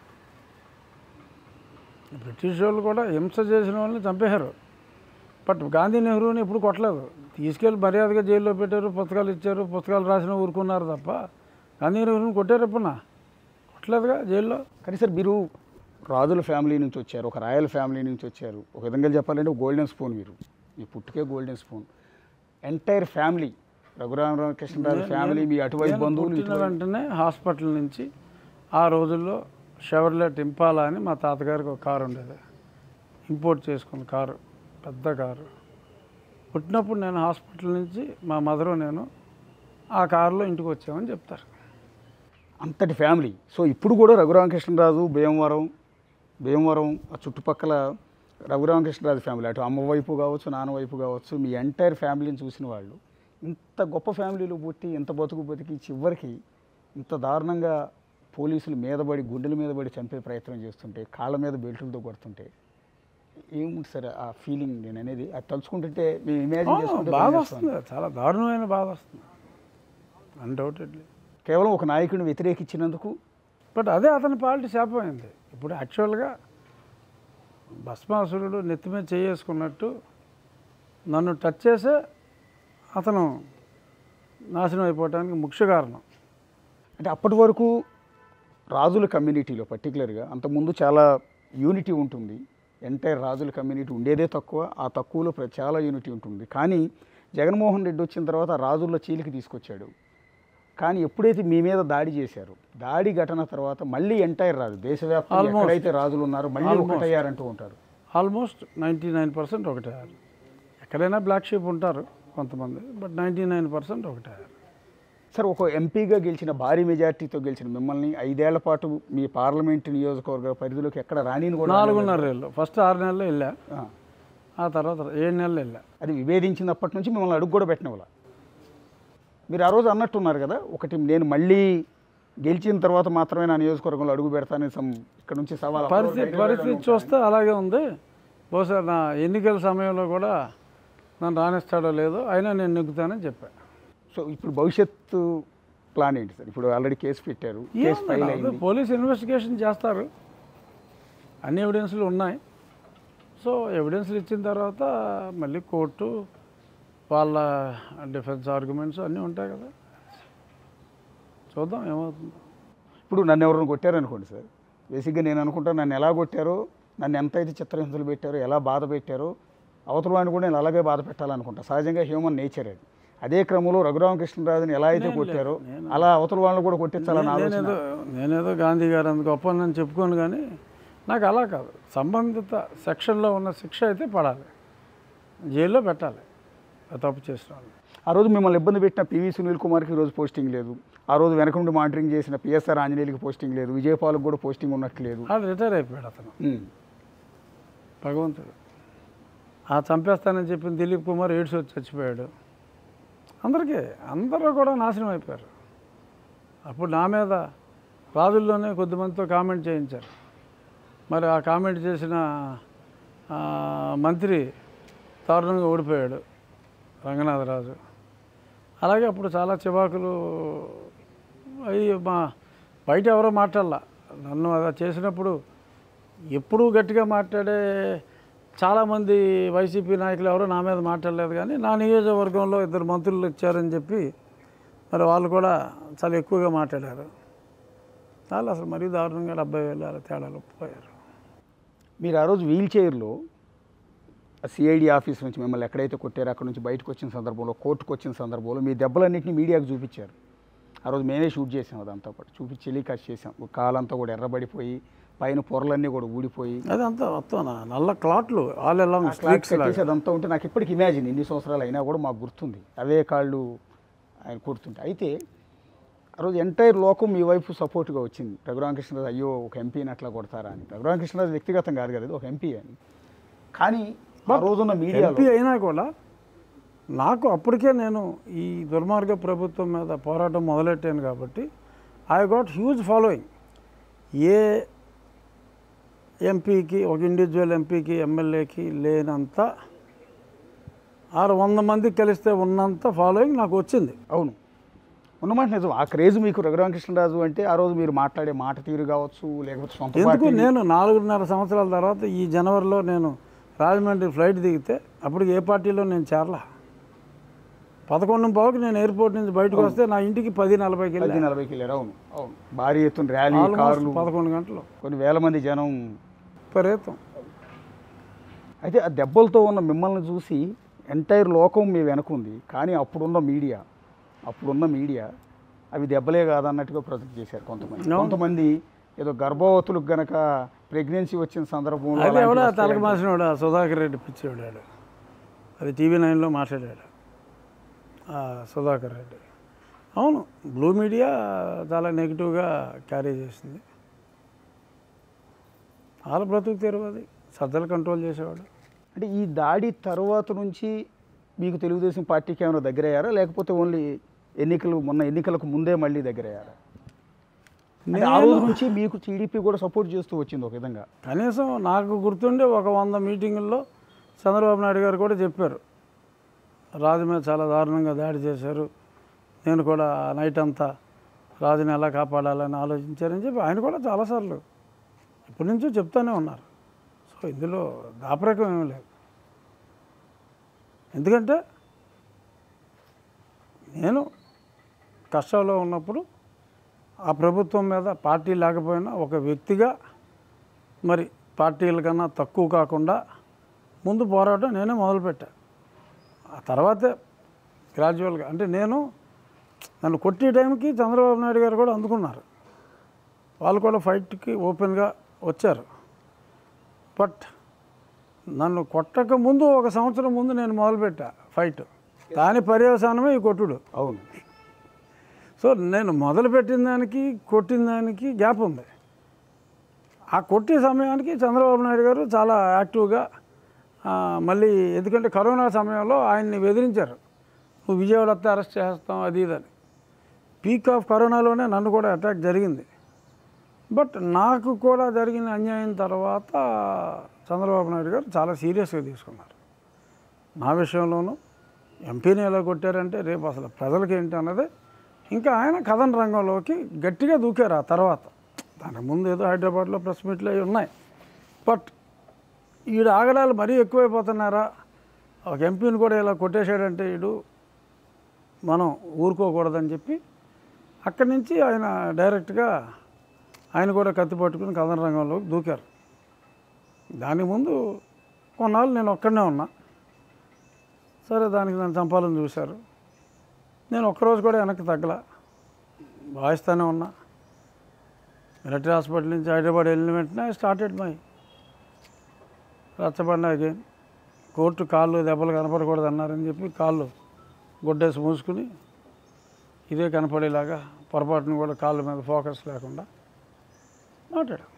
బ్రిటిష్ వాళ్ళు కూడా హింస చేసిన వాళ్ళని చంపేశారు బట్ గాంధీ నెహ్రూని ఎప్పుడు కొట్టలేదు తీసుకెళ్ళి మర్యాదగా జైల్లో పెట్టారు పుస్తకాలు ఇచ్చారు పుస్తకాలు రాసిన ఊరుకున్నారు తప్ప గాంధీ నెహ్రూని కొట్టారు ఎప్పుడన్నా కొట్టలేదుగా జైల్లో కానీ సార్ మీరు రాజుల ఫ్యామిలీ నుంచి వచ్చారు ఒక రాయల్ ఫ్యామిలీ నుంచి వచ్చారు ఒక విధంగా చెప్పాలంటే ఒక గోల్డెన్ స్పూన్ మీరు మీ పుట్టుకే golden spoon entire family Raghuramakrishnaraju family మీ అటువైపు నేను బంధువులు పుట్టిన ఇటువైపు వెంటనే హాస్పిటల్ నుంచి ఆ రోజుల్లో షెవర్లెట్ ఇంపాలా అని మా తాతగారికి ఒక కారు ఉండేది ఇంపోర్ట్ చేసుకున్న కారు పెద్ద కారు పుట్టినప్పుడు నేను హాస్పిటల్ నుంచి మా మదరు నేను ఆ కారులో ఇంటికి వచ్చామని చెప్తారు అంతటి ఫ్యామిలీ సో ఇప్పుడు కూడా రఘురామకృష్ణరాజు భీమవరం భీమవరం ఆ చుట్టుపక్కల రఘురామకృష్ణరాజు ఫ్యామిలీ అటు అమ్మ వైపు కావచ్చు నాన్న వైపు కావచ్చు మీ ఎంటైర్ ఫ్యామిలీని చూసిన వాళ్ళు ఇంత గొప్ప ఫ్యామిలీలో పుట్టి ఇంత బతుకు బతికి చివరికి ఇంత దారుణంగా పోలీసులు మీద పడి గుండెల మీద పడి చంపే ప్రయత్నం చేస్తుంటే కాళ్ళ మీద బెల్టులతో కొడుతుంటే ఏముంది సార్ ఆ ఫీలింగ్ నేను అనేది అది తలుచుకుంటుంటే మేము ఇమాజిన్ చేసుకుంటే బాధ భయం వస్తుంది చాలా దారుణమైన బాధ వస్తుంది అన్డౌటెడ్లీ కేవలం ఒక నాయకుడిని వ్యతిరేకించినందుకు బట్ అదే అతని పాలిటీ శాపమైంది ఇప్పుడు యాక్చువల్గా భస్మాసురుడు నెత్తి మీద చేసుకున్నట్టు నన్ను టచ్ చేసే అతను నాశనం అయిపోవటానికి ముఖ్య కారణం అంటే అప్పటి వరకు రాజుల కమ్యూనిటీలో పర్టికులర్గా అంతకుముందు చాలా యూనిటీ ఉంటుంది ఎంటైర్ రాజుల కమ్యూనిటీ ఉండేదే తక్కువ ఆ తక్కువలో ప్ర- చాలా యూనిటీ ఉంటుంది కానీ జగన్మోహన్ రెడ్డి వచ్చిన తర్వాత రాజుల్లో చీలికి తీసుకొచ్చాడు కానీ ఎప్పుడైతే మీ మీద దాడి చేశారు దాడి ఘటన తర్వాత మళ్ళీ ఎంటైర్ రాజు దేశవ్యాప్తంగా Almost. ఎక్కడైతే రాజులు ఉన్నారో మళ్ళీ Almost. ఒకటయ్యారంటూ ఉంటారు ఆల్మోస్ట్ నైంటీ నైన్ పర్సెంట్ ఒకటే ఎక్కడైనా బ్లాక్ షీప్ ఉంటారు కొంతమంది బట్ నైంటీ నైన్ పర్సెంట్ ఒకటే సార్ ఒక ఎంపీగా గెలిచిన భారీ మెజార్టీతో గెలిచిన మిమ్మల్ని ఐదేళ్ల పాటు మీ పార్లమెంట్ నియోజకవర్గ పరిధిలోకి ఎక్కడ రానిని కూడా నాలుగున్నర ఏళ్ళు ఫస్ట్ ఆరు నెలలు వెళ్ళా ఆ. ఆ తర్వాత ఏడు నెలలు వెళ్ళా అది విభేదించినప్పటి నుంచి మిమ్మల్ని అడుగు కూడా పెట్టినవల మీరు ఆ రోజు అన్నట్టున్నారు కదా ఒకటి నేను మళ్ళీ గెలిచిన తర్వాత మాత్రమే నా నియోజకవర్గంలో అడుగు పెడతానని సమ్ ఇక్కడ నుంచి సవాల్ పరిస్థితి పరిస్థితి చూస్తే అలాగే ఉంది బహుశా నా ఎన్నికల సమయంలో కూడా నన్ను రాణిస్తాడో లేదో అయినా నేను నెగ్గుతానని చెప్పాను సో ఇప్పుడు భవిష్యత్తు ప్లాన్ ఏంటి సార్ ఇప్పుడు ఆల్రెడీ కేసు పెట్టారు కేసు ఫైల్ అయింది పోలీస్ ఇన్వెస్టిగేషన్ చేస్తారు అన్ని ఎవిడెన్స్లు ఉన్నాయి సో ఎవిడెన్స్లు ఇచ్చిన తర్వాత మళ్ళీ కోర్టు వాళ్ళ డిఫెన్స్ ఆర్గ్యుమెంట్స్ అన్నీ ఉంటాయి కదా చూద్దాం ఏమవుతుందో ఇప్పుడు నన్ను ఎవరైనా కొట్టారనుకోండి సార్ బేసిక్గా నేను అనుకుంటాను నన్ను ఎలా కొట్టారో నన్ను ఎంత అయితే చిత్రహింసలు పెట్టారో ఎలా బాధ పెట్టారో అవతల వాడిని కూడా నేను అలాగే బాధ పెట్టాలనుకుంటా సహజంగా హ్యూమన్ నేచర్ అది అదే క్రమంలో రఘురామకృష్ణరాజుని ఎలా అయితే కొట్టారో అలా అవతల వాళ్ళని కూడా కొట్టించాలని ఆలోచన నేనేదో నేనేదో గాంధీ గారు అంత గొప్ప అని చెప్పుకోను కానీ నాకు అలా కాదు సంబంధిత సెక్షన్లో ఉన్న శిక్ష అయితే పడాలి జైల్లో పెట్టాలి ఆ తప్పు చేసిన వాళ్ళు ఆ రోజు మిమ్మల్ని ఇబ్బంది పెట్టిన పివి సునీల్ కుమార్కి ఈ రోజు పోస్టింగ్ లేదు ఆ రోజు వెనక నుండి మానిటరింగ్ చేసిన పిఎస్ఆర్ ఆంజనేయులకి పోస్టింగ్ లేదు విజయపాలకు కూడా పోస్టింగ్ ఉన్నట్లేదు వాళ్ళు రిటైర్ అయిపోయాడు అతను ఉమ్. భగవంతుడు ఆ చంపేస్తానని చెప్పిన దిలీప్ కుమార్ ఎయిడ్స్ వచ్చి చచ్చిపోయాడు అందరికీ అందరూ కూడా నాశనం అయిపోయారు అప్పుడు నా మీద రాజుల్లోనే కొద్దిమందితో కామెంట్ చేయించారు మరి ఆ కామెంట్ చేసిన ఆ, మంత్రి దారుణంగా ఓడిపోయాడు రంగనాథరాజు అలాగే అప్పుడు చాలా చివాకులు అవి మా బయట ఎవరో మాట్లాడాల నన్ను అలా చేసినప్పుడు ఎప్పుడూ గట్టిగా మాట్లాడే చాలామంది వైసీపీ నాయకులు ఎవరు నా మీద మాట్లాడలేదు కానీ నా నియోజకవర్గంలో ఇద్దరు మంత్రులు ఇచ్చారని చెప్పి మరి వాళ్ళు కూడా చాలా ఎక్కువగా మాట్లాడారు చాలా అసలు మరీ దారుణంగా డెబ్బై వేలు అలా తేడాలు పోయారు మీరు ఆ రోజు వీల్ చైర్లో సిఐడి ఆఫీస్ నుంచి మిమ్మల్ని ఎక్కడైతే కొట్టారో అక్కడ నుంచి బయటకు వచ్చిన సందర్భంలో కోర్టుకు వచ్చిన సందర్భంలో మీ దెబ్బలన్నింటినీ మీడియాకు చూపించారు ఆ రోజు మేమే షూట్ చేసాం అదంతా పాటు చూపించి టెలికాస్ట్ చేసాం ఒక కాలంతా కూడా ఎర్రబడిపోయి పైన పొరలన్నీ కూడా ఊడిపోయి అదంతా మొత్తం నా నల్ల క్లాట్లు ఆల్ అలాంగ్ క్లాక్ స్ట్రీక్స్ కట్టేసి అదంతా ఉంటే నాకు ఇప్పటికి ఇమాజిన్ ఎన్ని సంవత్సరాలు అయినా కూడా మాకు గుర్తుంది అవే కాళ్ళు ఆయన కొడుతుంటే అయితే ఆ రోజు ఎంటైర్ లోకం మీ వైపు సపోర్ట్గా వచ్చింది రఘురామకృష్ణరాజు అయ్యో ఒక ఎంపీని అట్లా కొడతారా అని రఘురామకృష్ణరాజు వ్యక్తిగతం కాదు కదా ఇది ఒక ఎంపీ అని కానీ ఆ రోజున్న మీడియాలో ఎంపీ అయినా కూడా నాకు అప్పటికే నేను ఈ దుర్మార్గ ప్రభుత్వం మీద పోరాటం మొదలెట్టాను కాబట్టి I got huge following a ఎంపీకి ఒక ఇండివిజువల్ ఎంపీకి ఎమ్మెల్యేకి లేనంత ఆరు వంద మంది కలిస్తే ఉన్నంత ఫాలోయింగ్ నాకు వచ్చింది అవును ఉన్నమాట నిజం ఆ క్రేజ్ మీకు రఘురామకృష్ణరాజు అంటే ఆ రోజు మీరు మాట్లాడే మాట తీరు కావచ్చు లేకపోతే సొంత ఎందుకు పార్టీ నేను నాలుగున్నర సంవత్సరాల తర్వాత ఈ జనవరిలో నేను రాజమండ్రి ఫ్లైట్ దిగితే అప్పటికి ఏ పార్టీలో నేను చేరలా పదకొండు పావుకి నేను ఎయిర్పోర్ట్ నుంచి బయటకు వస్తే నా ఇంటికి పది నలభైకి వెళ్ళి పది నలభైకి వెళ్ళారు అవును అవును భారీ ఎత్తున ర్యాలీ ఆల్మోస్ట్ కార్లు పదకొండు గంటలు కొన్ని వేల మంది జనం విపరీతం అయితే ఆ దెబ్బలతో ఉన్న మిమ్మల్ని చూసి ఎంటైర్ లోకం మీ వెనకుంది కానీ అప్పుడున్న మీడియా అప్పుడున్న మీడియా అవి దెబ్బలే కాదన్నట్టుగా ప్రొజెక్ట్ చేశారు కొంతమంది అవును. కొంతమంది ఏదో గర్భవతులకు గనక ప్రెగ్నెన్సీ వచ్చిన సందర్భంలో అది ఎవడ అలాంటివి తలక వస్తాయని. మాసినవాడు సుధాకర్ రెడ్డి పిచ్చేవాడు అది టీవీ నైన్లో మాట్లాడాడు ఆ సుధాకర్ రెడ్డి అవును బ్లూ మీడియా చాలా నెగిటివ్గా క్యారీ చేసింది వాళ్ళ బ్రతుకు తెరువు అది సజ్జలు కంట్రోల్ చేసేవాడు అంటే ఈ దాడి తర్వాత నుంచి మీకు తెలుగుదేశం పార్టీకి ఏమైనా దగ్గరయ్యారా లేకపోతే ఓన్లీ ఎన్నికలు మొన్న ఎన్నికలకు ముందే మళ్ళీ దగ్గరయ్యారా అంటే ఆ రోజు నుంచి మీకు టీడీపీ కూడా సపోర్ట్ చేస్తూ వచ్చింది ఒక విధంగా కనీసం నాకు గుర్తుండే ఒక వంద మీటింగుల్లో చంద్రబాబు నాయుడు గారు కూడా చెప్పారు రాజు మీద చాలా దారుణంగా దాడి చేశారు నేను కూడా ఆ నైట్ అంతా రాజుని ఎలా కాపాడాలని ఆలోచించారని చెప్పి ఆయన కూడా చాలాసార్లు ఇప్పటి నుంచో చెప్తానే ఉన్నారు సో ఇందులో దాపరకం ఏమీ లేదు ఎందుకంటే నేను కష్టాల్లో ఉన్నప్పుడు ఆ ప్రభుత్వం మీద పార్టీ లేకపోయినా ఒక వ్యక్తిగా మరి పార్టీల కన్నా తక్కువ కాకుండా ముందు పోరాటం నేనే మొదలుపెట్టా ఆ తర్వాతే గ్రాడ్యువల్గా అంటే నేను నన్ను కొట్టే టైంకి చంద్రబాబు నాయుడు గారు కూడా అందుకున్నారు వాళ్ళు కూడా ఫైట్కి ఓపెన్గా వచ్చారు బట్ నన్ను కొట్టక ముందు ఒక సంవత్సరం ముందు నేను మొదలుపెట్టా ఫైట్ దాని పర్యవసానమే ఈ కొట్టుడు అవును సో నేను మొదలుపెట్టిన దానికి కొట్టిన దానికి గ్యాప్ ఉంది ఆ కొట్టే సమయానికి చంద్రబాబు నాయుడు గారు చాలా యాక్టివ్గా ఆ, మళ్ళీ ఎందుకంటే కరోనా సమయంలో ఆయన్ని బెదిరించారు నువ్వు విజయవాడ వస్తే అరెస్ట్ చేస్తాం అది ఇదని పీక్ ఆఫ్ కరోనాలోనే నన్ను కూడా అటాక్ జరిగింది బట్ నాకు కూడా జరిగిన అన్యాయం తర్వాత చంద్రబాబు నాయుడు గారు చాలా సీరియస్గా తీసుకున్నారు నా విషయంలోనూ ఎంపీని ఎలా కొట్టారంటే రేపు అసలు ప్రజలకి ఏంటి అన్నది ఇంకా ఆయన కథన రంగంలోకి గట్టిగా దూకారు ఆ తర్వాత దానికి ముందు ఏదో హైదరాబాద్లో ప్రెస్ మీట్లు అవి ఉన్నాయి బట్ ఈడు ఆగడాలు మరీ ఎక్కువైపోతున్నారా ఒక ఎంపీని కూడా ఇలా కొట్టేశాడంటే ఈడు మనం ఊరుకోకూడదని చెప్పి అక్కడి నుంచి ఆయన డైరెక్ట్గా ఆయన కూడా కత్తి పట్టుకుని కథన రంగంలోకి దూకారు దాని ముందు కొన్నాళ్ళు నేను ఒక్కడనే ఉన్నా సరే దానికి నన్ను చంపాలని చూశారు నేను ఒక్కరోజు కూడా వెనక్కి తగ్గల వాయిస్తానే ఉన్నా మిలిటరీ హాస్పిటల్ నుంచి హైదరాబాద్ వెళ్ళిన వెంటనే started my Rachabanda again court కాళ్ళు దెబ్బలు కనపడకూడదు అన్నారని చెప్పి కాళ్ళు గుడ్డేసి మూసుకుని ఇదే కనపడేలాగా పొరపాటును కూడా కాళ్ళ మీద ఫోకస్ లేకుండా మాట్లాడాం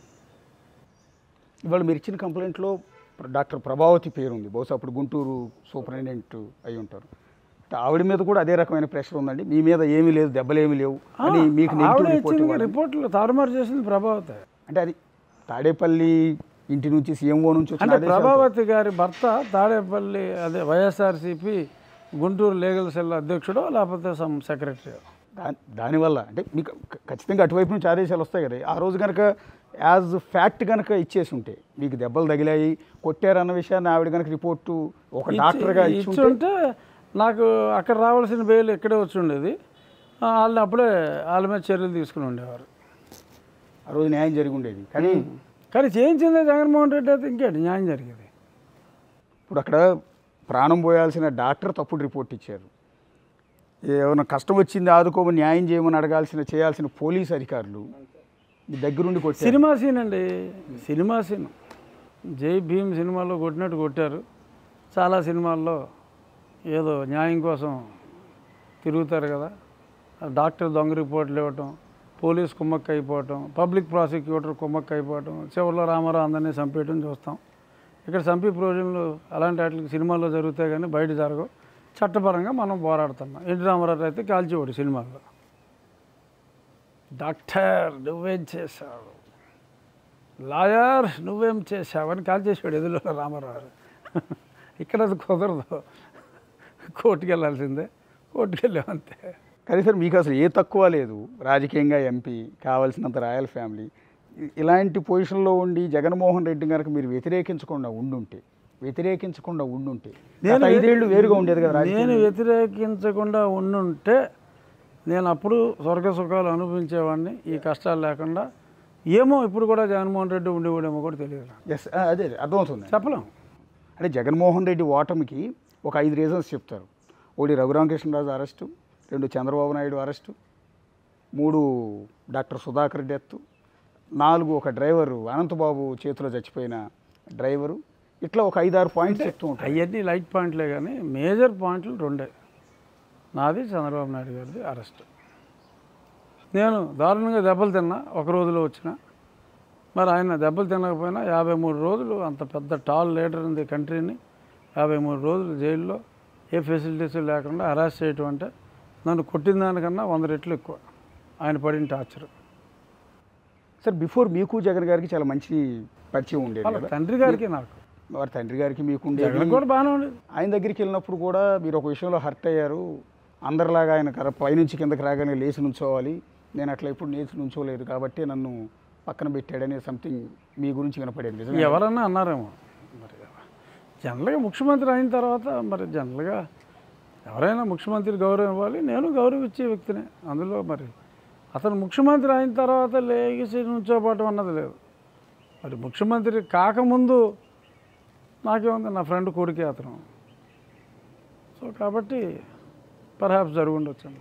ఇవాళ మీరు ఇచ్చిన కంప్లైంట్లో డాక్టర్ ప్రభావతి పేరు ఉంది బహుశా అప్పుడు గుంటూరు సూపరింటెండెంట్ అయి ఉంటారు అంటే ఆవిడ మీద కూడా అదే రకమైన ప్రెషర్ ఉందండి మీ మీద ఏమీ లేదు దెబ్బలు ఏమీ లేవు అని మీకు ఆవిడ నెగిటివ్ రిపోర్ట్ ఇచ్చింది ఇవ్వాలి రిపోర్ట్లు తారుమారు చేసింది ప్రభావతే అంటే అది తాడేపల్లి ఇంటి నుంచి సీఎంఓ నుంచి వచ్చిన అంటే ఆదేశాలతో- ప్రభావతి గారి భర్త తాడేపల్లి అదే వైఎస్ఆర్సీపీ గుంటూరు లీగల్ సెల్ అధ్యక్షుడో లేకపోతే సమ్ సెక్రటరీ దా- దానివల్ల అంటే మీకు ఖ- ఖచ్చితంగా అటువైపు నుంచి ఆదేశాలు వస్తాయి కదా ఆ రోజు కనుక యాజ్ ఫ్యాక్ట్ కనుక ఇచ్చేసి ఉంటే మీకు దెబ్బలు తగిలాయి కొట్టారన్న విషయాన్ని ఆవిడ కనుక రిపోర్టు ఒక డాక్టర్గా ఇచ్చి ఇచ్చి ఉంటే నాకు అక్కడ రావాల్సిన బెయిల్ ఇక్కడే వచ్చి ఉండేది ఆ, వాళ్ళని అప్పుడే వాళ్ళ మీద చర్యలు తీసుకుని ఉండేవారు ఆ రోజు న్యాయం జరిగి ఉండేది కానీ కానీ చేయించిందే జగన్మోహన్ రెడ్డి అయితే ఇంకేంటి న్యాయం జరిగేది ఇప్పుడు అక్కడ ప్రాణం పోయాల్సిన డాక్టర్ తప్పుడు రిపోర్ట్ ఇచ్చారు ఏమైనా కష్టం వచ్చింది ఆదుకోమని న్యాయం చేయమని అడగాల్సిన చేయాల్సిన పోలీస్ అధికారులు మీ దగ్గరుండి కొట్టారు సినిమా సీన్ అండి సినిమా సీన్ జై భీమ్ సినిమాలో కొట్టినట్టు కొట్టారు చాలా సినిమాల్లో ఏదో న్యాయం కోసం తిరుగుతారు కదా ఆ డాక్టర్ దొంగ రిపోర్ట్లు ఇవ్వటం పోలీస్ కుమ్మక్క అయిపోవటం పబ్లిక్ ప్రాసిక్యూటర్ కుమ్మక్క అయిపోవటం చివరిలో రామారావు అందరినీ చంపేయటం చూస్తాం ఇక్కడ చంపి ప్రయోజనాలు అలాంటి వాటికి సినిమాల్లో జరుగుతాయి కానీ బయట జరగవు చట్టపరంగా మనం పోరాడుతున్నాం ఎన్టీ రామారావు అయితే కాల్చేవాడు సినిమాల్లో డాక్టర్ నువ్వేం చేశావు లాయర్ నువ్వేం చేశావు అని కాల్ చేసాడు ఎదురులో రామారావు ఇక్కడ అది కుదరదు కోర్టుకి వెళ్ళాల్సిందే కోర్టుకి వెళ్ళామంతే కానీ సార్ మీకు అసలు ఏ తక్కువ లేదు రాజకీయంగా ఎంపీ కావాల్సినంత రాయల్ ఫ్యామిలీ ఇ- ఇలాంటి పొజిషన్లో ఉండి జగన్మోహన్ రెడ్డి కనుక మీరు వ్యతిరేకించకుండా ఉండుంటే వ్యతిరేకించకుండా ఉండుంటే గత ఐదేళ్ళు వేరుగా ఉండేది కదా రాజకీయం నేను వ్యతిరేకించకుండా ఉండుంటే నేను అప్పుడు స్వర్గ సుఖాలు అనుభవించేవాడిని ఈ కష్టాలు లేకుండా ఏమో ఇప్పుడు కూడా జగన్మోహన్ రెడ్డి ఉండేవాడేమో కూడా తెలియదు నాకు. ఎస్ అదే అదే, అర్థమవుతుంది చెప్పలేం అంటే జగన్మోహన్ రెడ్డి ఓటమికి ఒక ఐదు రీజన్స్ చెప్తారు ఒకటి రఘురామకృష్ణరాజు అరెస్టు రెండు చంద్రబాబు నాయుడు అరెస్టు మూడు డాక్టర్ సుధాకర్ డెత్ నాలుగు ఒక డ్రైవరు అనంతబాబు చేతిలో చచ్చిపోయిన డ్రైవరు ఇట్లా ఒక ఐదారు పాయింట్స్ చెప్తూ ఉంటారు అవన్నీ లైట్ పాయింట్లే కానీ మేజర్ పాయింట్లు రెండే నాది చంద్రబాబు నాయుడు గారిది అరెస్ట్ నేను దారుణంగా దెబ్బలు తిన్నా ఒక రోజులో వచ్చిన మరి ఆయన దెబ్బలు తినకపోయినా యాభై మూడు రోజులు అంత పెద్ద టాల్ లీడర్ ఉంది కంట్రీని యాభై మూడు రోజులు జైల్లో ఏ ఫెసిలిటీస్ లేకుండా అరెస్ట్ చేయటం అంటే నన్ను కొట్టిన దానికన్నా వంద రెట్లు ఎక్కువ ఆయన పడిన టార్చర్ సార్ బిఫోర్ మీకు జగన్ గారికి చాలా మంచి పరిచయం ఉండేది వాళ్ళ కదా తండ్రి గారికి నాకు వారి తండ్రి గారికి మీకు ఉండేది జగన్ కూడా బాగానే ఉండేది ఆయన దగ్గరికి వెళ్ళినప్పుడు కూడా మీరు ఒక విషయంలో హర్ట్ అయ్యారు అందరిలాగా ఆయన కర పైనుంచి కిందకి రాగానే లేచి నుంచోవాలి నేను అట్లా ఎప్పుడు లేచి నుంచోలేదు కాబట్టి నన్ను పక్కన పెట్టాడనే సంథింగ్ మీ గురించి వినపడేది నిజమే ఎవరన్నా అన్నారేమో మరి జనరల్గా ముఖ్యమంత్రి అయిన తర్వాత మరి జనరల్గా ఎవరైనా ముఖ్యమంత్రి గౌరవం ఇవ్వాలి నేను గౌరవించే వ్యక్తినే అందులో మరి అతను ముఖ్యమంత్రి అయిన తర్వాత లేచి నుంచోపాటం అన్నది లేదు మరి ముఖ్యమంత్రి కాకముందు నాకేముంది నా ఫ్రెండ్ కొడుకే అతను సో కాబట్టి పర్హాప్స్ జరుగుండొచ్చు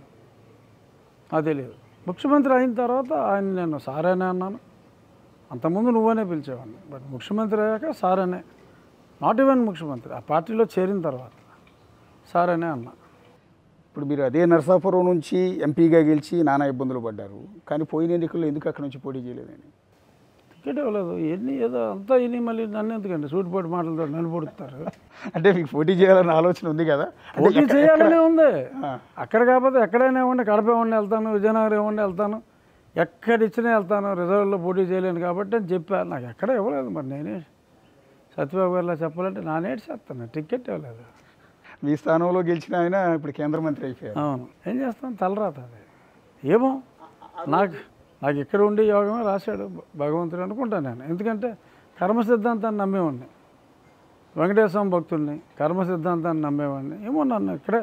అదే లేదు ముఖ్యమంత్రి అయిన తర్వాత ఆయన నేను సారేనే అన్నాను అంతకుముందు నువ్వనే పిలిచేవాడిని బట్ ముఖ్యమంత్రి అయ్యాక సార్ అనే నాట్ ఈవెన్ ముఖ్యమంత్రి ఆ పార్టీలో చేరిన తర్వాత సార్ అనే అన్నా ఇప్పుడు మీరు అదే నరసాపురం నుంచి ఎంపీగా గెలిచి నానా ఇబ్బందులు పడ్డారు కానీ పోయిన ఎన్నికల్లో ఎందుకు అక్కడ నుంచి పోటీ చేయలేదని టికెట్ ఇవ్వలేదు ఎన్ని ఏదో అంతా ఇన్ని మళ్ళీ నన్ను ఎందుకండి సూటిపోటి మాటలతో నన్ను పొడుస్తారు అంటే మీకు పోటీ చేయాలన్న ఆలోచన ఉంది కదా అంటే పోటీ ఎక్కడ- చేయాలనే ఉంది ఆ. అక్కడ కాకపోతే ఎక్కడైనా ఇవ్వండి కడప ఇవ్వండి వెళ్తాను విజయనగరం ఇవ్వండి వెళ్తాను ఎక్కడ ఇచ్చినా వెళ్తాను రిజర్వ్లో పోటీ చేయలేను కాబట్టి అని చెప్పాను నాకు ఎక్కడ ఇవ్వలేదు మరి నేనే సత్యబాబు గారిలా చెప్పాలంటే నానేటి చేస్తాను టికెట్ ఇవ్వలేదు మీ స్థానంలో గెలిచిన ఆయన ఇప్పుడు కేంద్ర మంత్రి అయిపోయారు అవును ఏం చేస్తాను తలరాత అది ఏమో నాకు నాకు ఇక్కడ ఉండి యోగమే రాశాడు భ- భగవంతుడు అనుకుంటాను నేను ఎందుకంటే కర్మ సిద్ధాంతాన్ని నమ్మేవాడిని వెంకటేశ్వర భక్తుడిని కర్మ సిద్ధాంతాన్ని నమ్మేవాడిని ఏమో నన్ను ఇక్కడే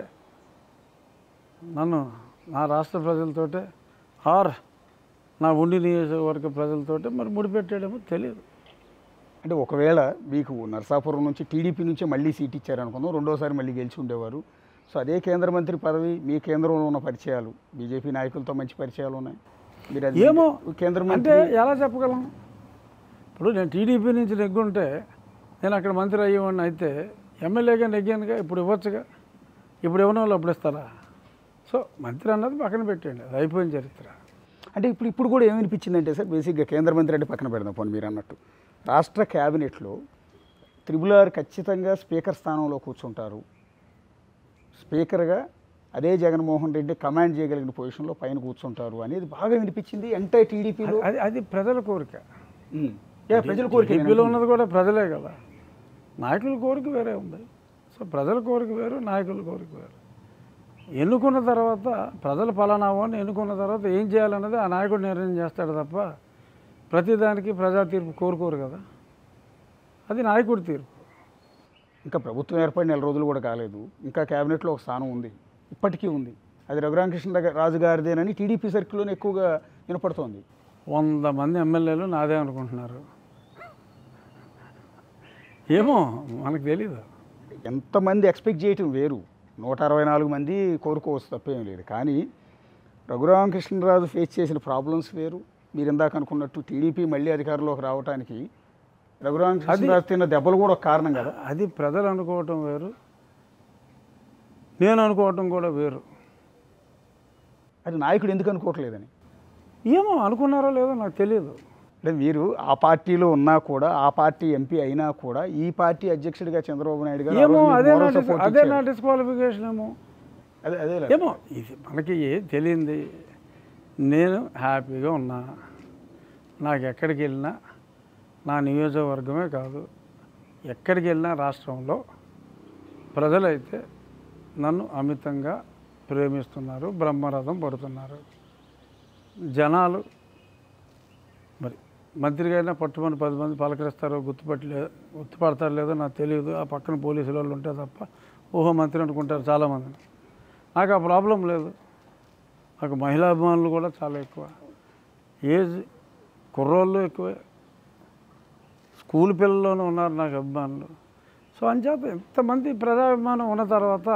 నన్ను నా రాష్ట్ర ప్రజలతోటే ఆర్ నా ఉండి నియోజకవర్గ ప్రజలతోటే మరి ముడిపెట్టాడేమో తెలియదు అంటే ఒకవేళ మీకు నరసాపురం నుంచి టీడీపీ నుంచే మళ్ళీ సీట్ ఇచ్చారనుకుందాం రెండోసారి మళ్ళీ గెలిచి ఉండేవారు సో అదే కేంద్ర మంత్రి పదవి మీ కేంద్రంలో ఉన్న పరిచయాలు బీజేపీ నాయకులతో మంచి పరిచయాలు ఉన్నాయి మీరు అది ఏమో కేంద్ర అంటే మంత్రి ఎలా చెప్పగలం ఇప్పుడు నేను టీడీపీ నుంచి నెగ్గుంటే నేను అక్కడ మంత్రి అయ్యేవాడిని అయితే ఎమ్మెల్యేగా నెగ్గానుగా ఇప్పుడు ఇవ్వచ్చుగా ఇప్పుడు ఇవ్వని వాళ్ళు అప్పుడు ఇస్తారా సో మంత్రి అన్నది పక్కన పెట్టండి అది అయిపోయిన చరిత్ర అంటే ఇప్పుడు ఇప్పుడు కూడా ఏమనిపించిందంటే సార్ బేసిక్గా కేంద్ర మంత్రి అంటే పక్కన పెడదాం పోనీ మీరు అన్నట్టు రాష్ట్ర క్యాబినెట్లో త్రిబుల్ ఆర్ ఖచ్చితంగా స్పీకర్ స్థానంలో కూర్చుంటారు స్పీకర్గా అదే జగన్మోహన్ రెడ్డి కమాండ్ చేయగలిగిన పొజిషన్లో పైన కూర్చుంటారు అనేది బాగా వినిపించింది ఎంటై టీడీపీలో అది అది ప్రజల కోరిక ప్రజల కోరిక టీడీపీలో ఉన్నది కూడా ప్రజలే కదా నాయకుల కోరిక వేరే ఉంది సో ప్రజల కోరిక వేరు నాయకుల కోరిక వేరు ఎన్నుకున్న తర్వాత ప్రజలు పలానా వాడిని ఎన్నుకున్న తర్వాత ఏం చేయాలన్నది ఆ నాయకుడు నిర్ణయం చేస్తాడు తప్ప ప్రతిదానికి ప్రజా తీర్పు కోరుకోరు కదా అది నాయకుడి తీర్పు ఇంకా ప్రభుత్వం ఏర్పడి నెల రోజులు కూడా కాలేదు ఇంకా క్యాబినెట్లో ఒక స్థానం ఉంది ఇప్పటికీ ఉంది అది రఘురామకృష్ణ దగ్గర రాజు గారిదేనని టీడీపీ సర్కిల్లోనే ఎక్కువగా వినపడుతోంది వంద మంది ఎమ్మెల్యేలు నాదే అనుకుంటున్నారు ఏమో మనకు తెలీదు ఎంతమంది ఎక్స్పెక్ట్ చేయటం వేరు నూట అరవై నాలుగు మంది కోరుకోవచ్చు తప్పేం లేదు కానీ రఘురామకృష్ణరాజు ఫేస్ చేసిన ప్రాబ్లమ్స్ వేరు మీరు ఇందాక అనుకున్నట్టు టీడీపీ మళ్ళీ అధికారంలోకి రావడానికి రఘురామకృష్ణరాజు తిన్న దెబ్బలు కూడా ఒక కారణం కదా అది ప్రజలు అనుకోవటం వేరు నేను అనుకోవటం కూడా వేరు అది నాయకుడు ఎందుకు అనుకోవట్లేదని ఏమో అనుకున్నారో లేదో నాకు తెలియదు అంటే మీరు ఆ పార్టీలో ఉన్నా కూడా ఆ పార్టీ ఎంపీ అయినా కూడా ఈ పార్టీ అధ్యక్షుడిగా చంద్రబాబు నాయుడు గారు ఆ ఏమో రోజు మీకు అదే నా moral డిస్- support అదే ఇచ్చారు. నా డిస్క్వాలిఫికేషన్ ఏమో అదే అదే ఏమో ఇది మనకి ఏం తెలియంది నేను హ్యాపీగా ఉన్నా నాకు ఎక్కడికి వెళ్ళినా నా నియోజకవర్గమే కాదు ఎక్కడికి వెళ్ళినా రాష్ట్రంలో ప్రజలైతే నన్ను అమితంగా ప్రేమిస్తున్నారు బ్రహ్మరథం పడుతున్నారు జనాలు మరి మంత్రిగా అయినా పట్టుమని పది మంది పలకరిస్తారో గుర్తుపట్టలే గుర్తుపడతారో లేదో నాకు తెలియదు ఆ పక్కన పోలీసుల వాళ్ళు ఉంటే తప్ప ఓహో మంత్రి అనుకుంటారు చాలామంది నాకు ఆ ప్రాబ్లం లేదు నాకు మహిళా అభిమానులు కూడా చాలా ఎక్కువ ఏజ్ కుర్రోళ్ళు ఎక్కువే స్కూల్ పిల్లల్లోనూ ఉన్నారు నాకు అభిమానులు సో అంచేత ఇంతమంది ప్రజాభిమానం ఉన్న తర్వాత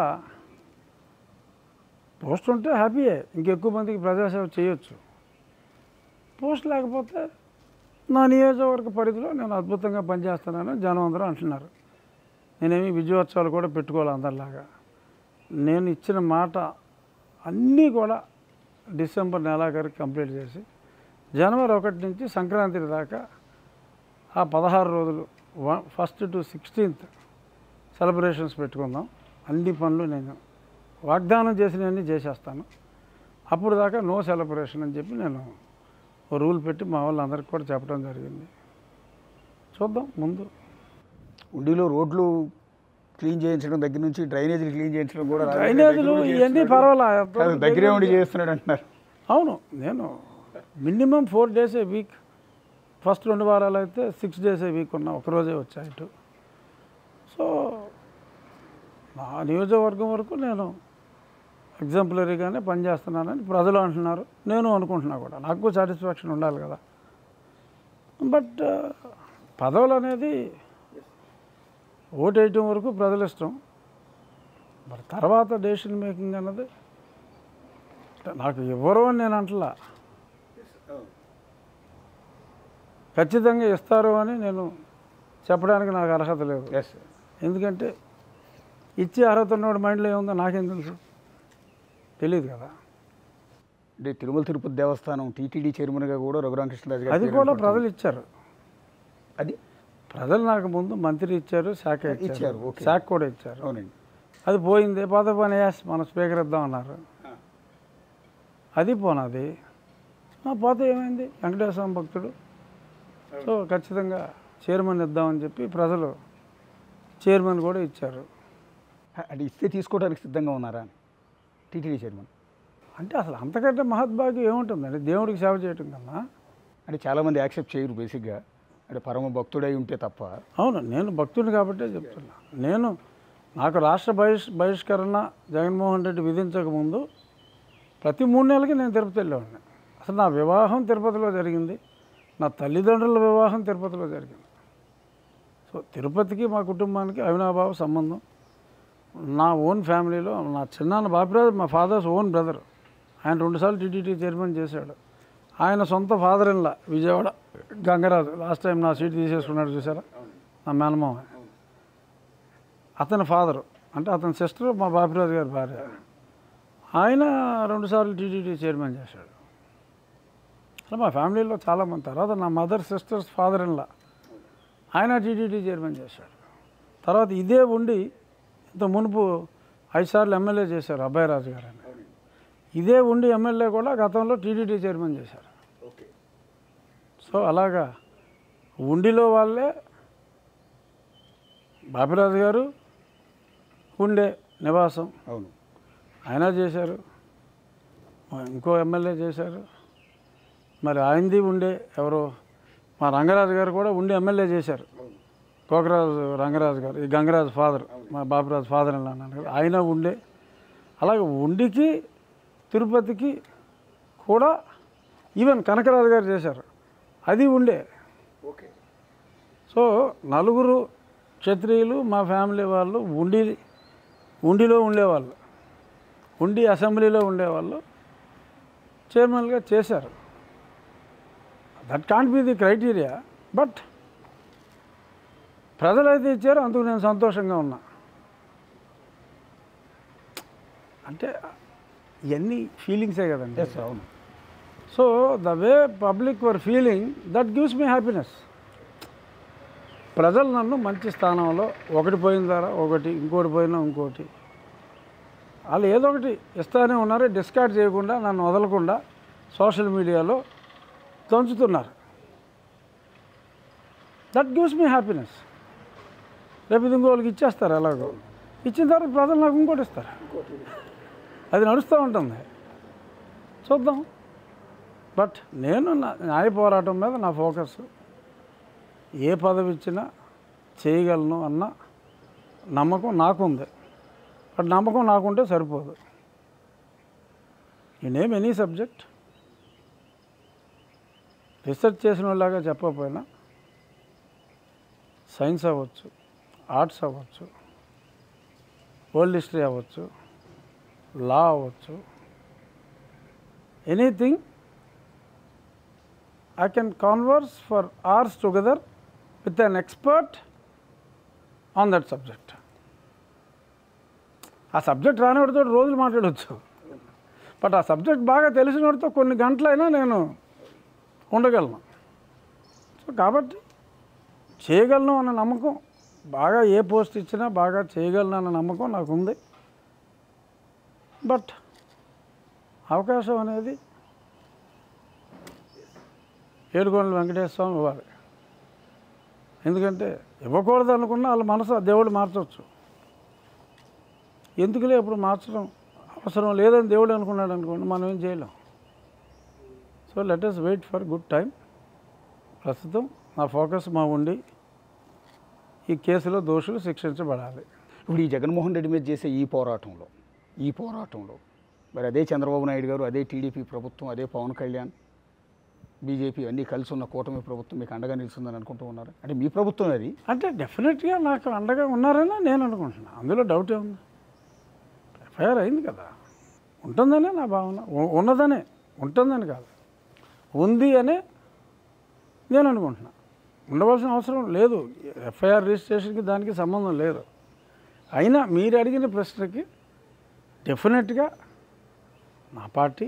పోస్ట్ ఉంటే హ్యాపీయే ఇంకెక్కువ మందికి ప్రజాసేవ చేయొచ్చు పోస్ట్ లేకపోతే నా నియోజకవర్గ పరిధిలో నేను అద్భుతంగా పనిచేస్తున్నానని జనం అందరూ అంటున్నారు నేనేమి విజయోత్సవాలు కూడా పెట్టుకోవాలి అందరిలాగా నేను ఇచ్చిన మాట అన్నీ కూడా డిసెంబర్ నెలాఖరికి కంప్లీట్ చేసి జనవరి ఒకటి నుంచి సంక్రాంతి దాకా ఆ పదహారు రోజులు one first to sixteenth celebrations పెట్టుకుందాం అన్ని పనులు నేను వాగ్దానం చేసినవన్నీ చేసేస్తాను అప్పుడు దాకా నో సెలబ్రేషన్ అని చెప్పి నేను ఓ రూల్ పెట్టి మా వాళ్ళందరికీ కూడా చెప్పడం జరిగింది చూద్దాం ముందు ఉండిలో రోడ్లు క్లీన్ చేయించడం దగ్గర నుంచి డ్రైనేజీలు క్లీన్ చేయించడం కూడా రాజకీయ డ్రైనేజీలు దగ్గర ఉండి ఇవన్నీ చేస్తున్నాడు. పర్వాలేదు కాదు, దగ్గరే ఉండి చేస్తున్నాడు అంటున్నారు అవును నేను minimum four days a week first రెండు వారాలు అయితే సిక్స్ డేస్ ఏ వీక్ ఉన్నా ఒకరోజే వచ్చా ఇటు సో నా నియోజకవర్గం వరకు నేను ఎగ్జాంపులరీగానే పనిచేస్తున్నానని ప్రజలు అంటున్నారు నేను అనుకుంటున్నా కూడా నాకు సాటిస్ఫాక్షన్ ఉండాలి కదా బట్ పదవులు అనేది ఓటు వేయటం వరకు ప్రజల ఇష్టం మరి తర్వాత డెసిషన్ మేకింగ్ అన్నది నాకు ఇవ్వరు అని నేను అంటలా ఖచ్చితంగా ఇస్తారు అని నేను చెప్పడానికి నాకు అర్హత లేదు ఎస్ ఎందుకంటే ఇచ్చే అర్హత ఉన్నవాడు మైండ్లో ఏముందో నాకేం తెలుసు తెలియదు కదా అంటే తిరుమల తిరుపతి దేవస్థానం టీటీడీ చైర్మన్గా కూడా రఘురామకృష్ణరాజు గారు అది పేరు కూడా వినపడుతుంది. ప్రజలు ఇచ్చారు అది ప్రజలు నాకు ముందు మంత్రి ఇచ్చారు శాఖ ఇచ్చారు, ఇచ్చారు ఓకే. శాఖ కూడా ఇచ్చారు అవునండి అది పోయింది పాత పని యాస్ మన స్పీకర్ ఇద్దాం అన్నారు అది పోనది ఆ, పోతే ఏమైంది వెంకటేశ్వర స్వామి భక్తుడు సో ఖచ్చితంగా చైర్మన్ ఇద్దామని చెప్పి ప్రజలు చైర్మన్ కూడా ఇచ్చారు అంటే ఇస్తే తీసుకోవడానికి సిద్ధంగా ఉన్నారా టీటీడీ చైర్మన్ అంటే అసలు అంతకంటే మహద్భాగ్యం ఏముంటుందండి దేవుడికి సేవ చేయటం కన్నా అంటే చాలామంది యాక్సెప్ట్ చేయరు బేసిక్గా అంటే పరమ భక్తుడై ఉంటే తప్ప అవును నేను భక్తుడిని కాబట్టే చెప్తున్నా నేను నాకు రాష్ట్ర బహిష్ బహిష్కరణ జగన్మోహన్ రెడ్డి విధించకముందు ప్రతి మూడు నెలలకి నేను తిరుపతి వెళ్ళేవాడిని అసలు నా వివాహం తిరుపతిలో జరిగింది నా తల్లిదండ్రుల వివాహం తిరుపతిలో జరిగింది సో తిరుపతికి మా కుటుంబానికి అవినాభావ సంబంధం నా ఓన్ ఫ్యామిలీలో నా చిన్నాన్న బాపిరాజు మా ఫాదర్స్ ఓన్ బ్రదర్ ఆయన రెండుసార్లు టీటీడీ చైర్మన్ చేశాడు ఆయన సొంత father in law Vijayawada Gangaraju last time నా సీట్ తీసేసుకున్నాడు చూసారా నా మేనమామ అతని ఫాదరు అంటే అతని సిస్టర్ మా బాపిరాజు గారి భార్య ఆయన రెండుసార్లు టీటీడీ చైర్మన్ చేశాడు అలా మా ఫ్యామిలీలో చాలామంది తర్వాత నా మదర్ సిస్టర్స్ ఫాదర్ ఇన్లా ఆయన టీటీడీ చైర్మన్ చేశాడు తర్వాత ఇదే ఉండి ఇంత మునుపు ఐదు సార్లు ఎమ్మెల్యే చేశారు అబ్బాయి రాజు గారు అని ఇదే ఉండి ఎమ్మెల్యే కూడా గతంలో టీటీడీ చైర్మన్ చేశారు ఓకే సో అలాగా ఉండిలో వాళ్ళే బాపిరాజు గారు ఉండే నివాసం అవును ఆయన చేశారు ఇంకో ఎమ్మెల్యే చేశారు మరి ఆయనది ఉండే ఎవరో మా రంగరాజు గారు కూడా ఉండి ఎమ్మెల్యే చేశారు కోకరాజు రంగరాజు గారు ఈ గంగరాజు ఫాదర్ మా బాబురాజు ఫాదర్ అని అన్నాను కదా ఆయన ఉండే అలాగే ఉండికి తిరుపతికి కూడా ఈవెన్ కనకరాజు గారు చేశారు అది ఉండే ఓకే సో నలుగురు క్షత్రియులు మా ఫ్యామిలీ వాళ్ళు ఉండి ఉండిలో ఉండేవాళ్ళు ఉండి అసెంబ్లీలో ఉండేవాళ్ళు చైర్మన్గా చేశారు that can't be the criteria but ప్రజలైతే ఇచ్చారు అందుకు నేను సంతోషంగా ఉన్నా అంటే ఇవన్నీ ఫీలింగ్సే కదండి ఎస్ అవును so the way public were feeling that gives me happiness ప్రజలు నన్ను మంచి స్థానంలో ఒకటి పోయిన ద్వారా ఒకటి ఇంకోటి పోయినా ఇంకోటి వాళ్ళు ఏదో ఒకటి ఇస్తానే ఉన్నారు డిస్కార్డ్ చేయకుండా నన్ను వదలకుండా సోషల్ మీడియాలో దంచుతున్నారు దట్ గివ్స్ మీ హ్యాపీనెస్ రేపు ఇది ఇంకోళ్ళకి ఇచ్చేస్తారు ఎలాగో ఇచ్చిన తర్వాత ప్రజలు నాకు ఇంకోటి ఇస్తారు అది నడుస్తూ ఉంటుంది చూద్దాం బట్ నేను నా- న్యాయ పోరాటం మీద నా ఫోకస్ ఏ పదవి ఇచ్చినా చేయగలను అన్న నమ్మకం నాకుంది బట్ నమ్మకం నాకుంటే సరిపోదు ఈ నేమ్ ఎనీ సబ్జెక్ట్ రీసెర్చ్ చేసిన వాళ్ళలాగా చెప్పకపోయినా సైన్స్ అవ్వచ్చు ఆర్ట్స్ అవ్వచ్చు వరల్డ్ హిస్టరీ అవ్వచ్చు లా అవ్వచ్చు anything I can converse for hours together with an expert on that subject. ఆ సబ్జెక్ట్ రానివాడితో రోజులు మాట్లాడవచ్చు బట్ ఆ సబ్జెక్ట్ బాగా తెలిసినవాడితో కొన్ని గంటలైనా నేను ఉండగలను సో కాబట్టి చేయగలను అన్న నమ్మకం బాగా ఏ పోస్ట్ ఇచ్చినా బాగా చేయగలను అన్న నమ్మకం నాకు ఉంది బట్ అవకాశం అనేది ఏడుకొండల వెంకటేశ్వర స్వామి ఇవ్వాలి ఎందుకంటే ఇవ్వకూడదు అనుకున్న వాళ్ళ మనసు ఆ దేవుడు మార్చవచ్చు ఎందుకులే ఇప్పుడు మార్చడం అవసరం లేదని దేవుడు అనుకున్నాడు అనుకోండి మనం ఏం చేయలేం so let us wait for good time ప్రస్తుతం నా ఫోకస్ మా ఉండి ఈ కేసులో దోషులు శిక్షించబడాలి ఇప్పుడు ఈ జగన్మోహన్ రెడ్డి మీద చేసే ఈ పోరాటంలో ఈ పోరాటంలో మరి అదే చంద్రబాబు నాయుడు గారు అదే టీడీపీ ప్రభుత్వం అదే పవన్ కళ్యాణ్ బీజేపీ అన్నీ కలిసి ఉన్న కూటమి ప్రభుత్వం మీకు అండగా నిలుస్తుందని అనుకుంటూ ఉన్నారు అంటే మీ ప్రభుత్వం అది అంటే డెఫినెట్గా నాకు అండగా ఉన్నారని నేను అనుకుంటున్నాను అందులో డౌటే ఉంది ఎఫ్ఐఆర్ అయింది కదా ఉంటుందనే నా భావన ఉ- ఉన్నదనే ఉంటుందని కాదు ఉంది అనే నేను అనుకుంటున్నా ఉండవలసిన అవసరం లేదు ఎఫ్ఐఆర్ రిజిస్ట్రేషన్కి దానికి సంబంధం లేదు అయినా మీరు అడిగిన ప్రశ్నకి డెఫినెట్గా నా పార్టీ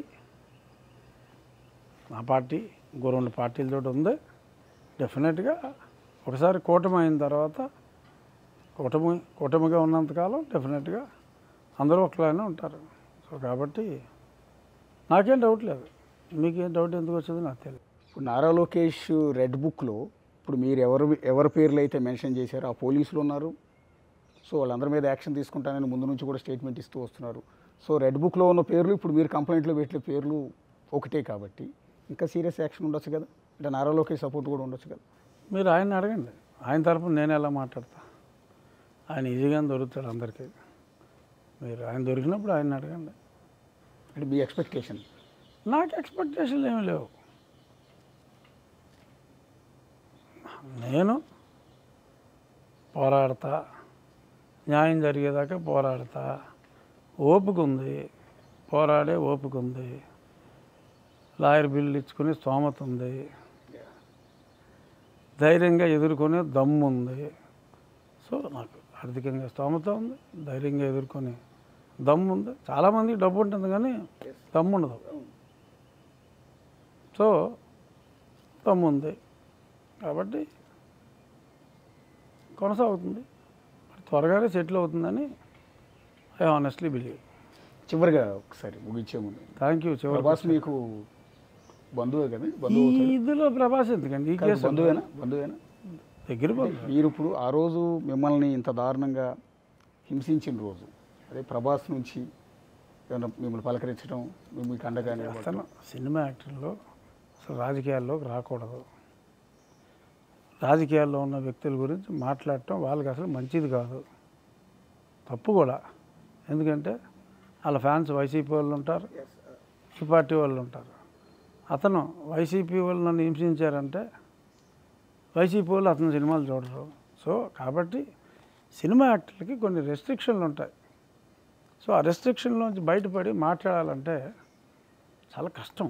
నా పార్టీ ఇంకో రెండు పార్టీలతో ఉంది డెఫినెట్గా ఒకసారి కూటమి అయిన తర్వాత కూటమి కూటమిగా ఉన్నంతకాలం డెఫినెట్గా అందరూ ఒకలానే ఉంటారు సో కాబట్టి నాకేం డౌట్ లేదు మీకేం డౌట్ ఎందుకు వచ్చిందో నాకు తెలియదు ఇప్పుడు నారా లోకేష్ రెడ్ బుక్లో ఇప్పుడు మీరు ఎవరు ఎవరి పేర్లు అయితే మెన్షన్ చేశారో ఆ పోలీసులు ఉన్నారు సో వాళ్ళందరి మీద యాక్షన్ తీసుకుంటానని ముందు నుంచి కూడా స్టేట్మెంట్ ఇస్తూ వస్తున్నారు సో రెడ్ బుక్లో ఉన్న పేర్లు ఇప్పుడు మీరు కంప్లైంట్లో పెట్టిన పేర్లు ఒకటే కాబట్టి ఇంకా సీరియస్ యాక్షన్ ఉండొచ్చు కదా అంటే నారా లోకేష్ సపోర్ట్ కూడా ఉండొచ్చు కదా మీరు ఆయన అడగండి ఆయన తరపున నేను ఎలా మాట్లాడతా ఆయన ఈజీగానే దొరుకుతాడు అందరికీ మీరు ఆయన దొరికినప్పుడు ఆయన అడగండి అంటే మీ ఎక్స్పెక్టేషన్ నాకు ఎక్స్పెక్టేషన్లు ఏమి లేవు నేను పోరాడతా న్యాయం జరిగేదాకా పోరాడతా ఓపిక ఉంది పోరాడే ఓపిక ఉంది లాయర్ బిల్లు ఇచ్చుకునే స్తోమత ఉంది ధైర్యంగా ఎదుర్కొనే దమ్ము ఉంది సో నాకు ఆర్థికంగా స్తోమత ఉంది ధైర్యంగా ఎదుర్కొనే దమ్ము ఉంది చాలామందికి డబ్బు ఉంటుంది కానీ దమ్ము ఉండదు సో దమ్ము ఉంది కాబట్టి కొనసాగుతుంది త్వరగానే సెటిల్ అవుతుందని ఐ ఆనెస్ట్లీ బిలీవ్ చివరిగా ఒకసారి ముగించే ముందు థ్యాంక్ యూ చివరి ప్రభాస్ మీకు బంధువే కదా ఈ బంధువు అవుతాడు. ఇదిలో ప్రభాస్ ఎందుకండి ఈ కాదు, కేసు బంధువేనా బంధువేనా దగ్గర బంధువు. మీరు ఇప్పుడు ఆ రోజు మిమ్మల్ని ఇంత దారుణంగా హింసించిన రోజు అదే ప్రభాస్ నుంచి ఏమైనా మిమ్మల్ని పలకరించడం మీ- మీకు అండగా నిలబడటం. అతను సినిమా యాక్టర్లో అసలు రాజకీయాల్లోకి రాకూడదు రాజకీయాల్లో ఉన్న వ్యక్తుల గురించి మాట్లాడటం వాళ్ళకి అసలు మంచిది కాదు తప్పు కూడా ఎందుకంటే వాళ్ళ ఫ్యాన్స్ వైసీపీ వాళ్ళు ఉంటారు ఈ పార్టీ వాళ్ళు ఉంటారు అతను వైసీపీ వాళ్ళు నన్ను హింసించారంటే వైసీపీ వాళ్ళు అతని సినిమాలు చూడరు సో కాబట్టి సినిమా యాక్టర్లకి కొన్ని రెస్ట్రిక్షన్లు ఉంటాయి సో ఆ రెస్ట్రిక్షన్లోంచి బయటపడి మాట్లాడాలంటే చాలా కష్టం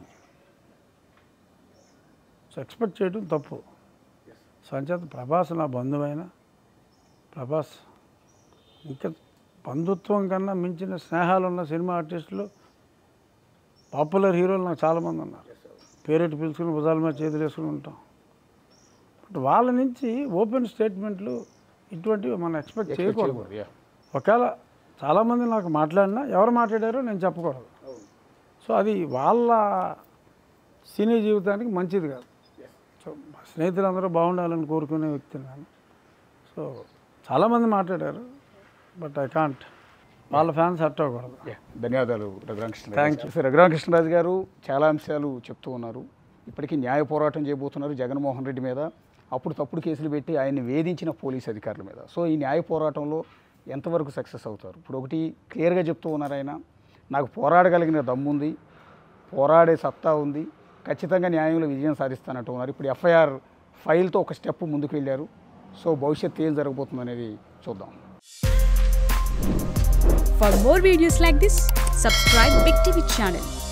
సో ఎక్స్పెక్ట్ చేయడం తప్పు సో అంచేత ప్రభాస్ నా బంధువైన ప్రభాస్ ఇంకా బంధుత్వం కన్నా మించిన స్నేహాలు ఉన్న సినిమా ఆర్టిస్టులు పాపులర్ హీరోలు నాకు చాలామంది ఉన్నారు పేరెట్టి పిలుచుకుని భుజాల మీద చేతులు వేసుకుని ఉంటాం బట్ వాళ్ళ నుంచి ఓపెన్ స్టేట్మెంట్లు ఇటువంటివి మనం ఎక్స్పెక్ట్ చేయకూడదు Yeah. ఒకవేళ చాలామంది నాకు మాట్లాడినా ఎవరు మాట్లాడారో నేను చెప్పకూడదు సో అది వాళ్ళ సినీ జీవితానికి మంచిది కాదు సో మా స్నేహితులందరూ బాగుండాలని కోరుకునే వ్యక్తిని నేను సో చాలామంది మాట్లాడారు బట్ ఐ కాంట్ వాళ్ళ ఫ్యాన్స్ హర్ట్ అవ్వకూడదు Yeah. ధన్యవాదాలు రఘురామకృష్ణరాజు Thank గారు. సార్ రఘురామకృష్ణరాజు గారు చాలా అంశాలు చెప్తూ ఉన్నారు ఇప్పటికీ న్యాయ పోరాటం చేయబోతున్నారు జగన్మోహన్ రెడ్డి మీద అప్పుడు తప్పుడు కేసులు పెట్టి ఆయన్ని వేధించిన పోలీస్ అధికారుల మీద సో ఈ న్యాయ పోరాటంలో ఎంతవరకు సక్సెస్ అవుతారు ఇప్పుడు ఒకటి క్లియర్గా చెప్తూ ఉన్నారు ఆయన నాకు పోరాడగలిగిన దమ్ముంది పోరాడే సత్తా ఉంది ఖచ్చితంగా న్యాయంలో విజయం సాధిస్తానంటూ ఉన్నారు ఇప్పుడు ఎఫ్ఐఆర్ ఫైల్తో ఒక స్టెప్ ముందుకు వెళ్ళారు సో భవిష్యత్తు ఏం జరగబోతుంది అనేది చూద్దాం For more videos like this, subscribe Big TV channel